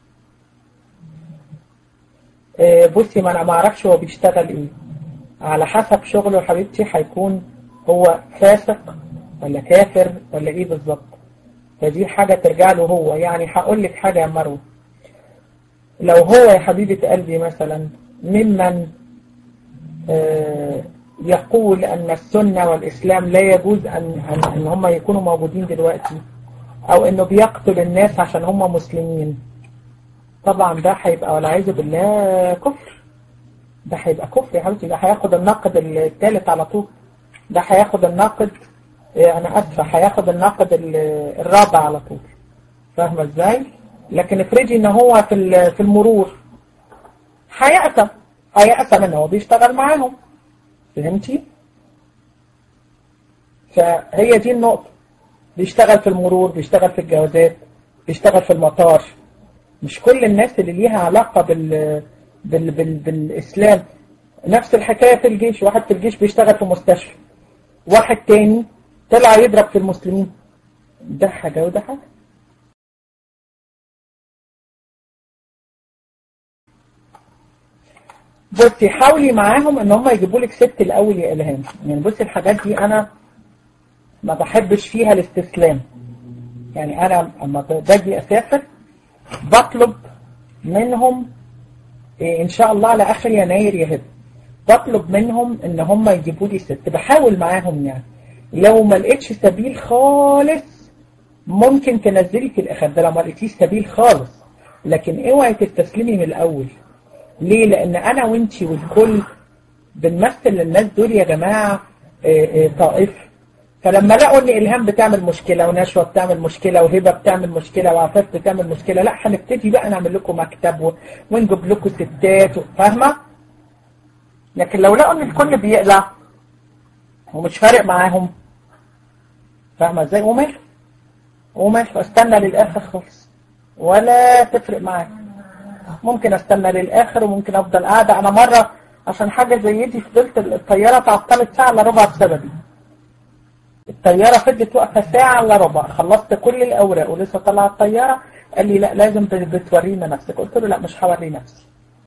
بصي ما انا ما اعرفش هو بيشتغل ايه على حسب شغله يا حبيبتي هيكون هو فاسق ولا كافر ولا ايه بالظبط فدي حاجة ترجع له هو يعني هقول لك حاجة يا مروه لو هو يا حبيبة قلبي مثلا ممن يقول أن السنة والإسلام لا يجوز أن, أن, أن هم يكونوا موجودين دلوقتي أو أنه بيقتل الناس عشان هم مسلمين طبعا ده هيبقى والعياذ بالله كفر ده هيبقى كفر يا حبيبتي ده هياخد الناقد الثالث على طول ده هياخد الناقد أنا أسفة هياخد الناقد الرابع على طول فاهمة إزاي؟ لكن افرضي ان هو في في المرور هيأسى هيأسى ان هو بيشتغل معاهم فهمتي فهي دي النقطة بيشتغل في المرور بيشتغل في الجوازات بيشتغل في المطار مش كل الناس اللي ليها علاقة بال... بال... بال... بالإسلام نفس الحكاية في الجيش واحد في الجيش بيشتغل في مستشفى واحد تاني طلع يضرب في المسلمين ده حاجة وده حاجة بصي حاولي معاهم ان هم يجيبوا لك ست الاول يا الهام يعني بصي الحاجات دي انا ما بحبش فيها الاستسلام يعني انا اما باجي اسافر بطلب منهم إيه ان شاء الله على اخر يناير يا هبه بطلب منهم ان هم يجيبوا لي ست بحاول معاهم يعني لو ما لقيتش سبيل خالص ممكن تنزلي في الاخر ده لو ما لقيتيش سبيل خالص لكن اوعي تستسلمي من الاول ليه لان انا وانتي والكل بنمثل للناس دول يا جماعه طائفه فلما لقوا ان الهام بتعمل مشكله ونشوه بتعمل مشكله وهبه بتعمل مشكله وعفاف بتعمل مشكله لا هنبتدي بقى نعمل لكم مكتب ونجيب لكم ستات فاهمه لكن لو لقوا ان الكل بيقلع ومش فارق معاهم فاهمه ازاي ومال ومال واستنى للاخر خالص ولا تفرق معايا ممكن استنى للاخر وممكن افضل قاعده انا مره عشان حاجه زي دي فضلت الطياره تعطلت ساعه الا ربع بسببي الطياره فضلت واقفه ساعه الا ربع خلصت كل الاوراق ولسه طالعه الطياره قال لي لا لازم بتورينا نفسك قلت له لا مش هوري نفسي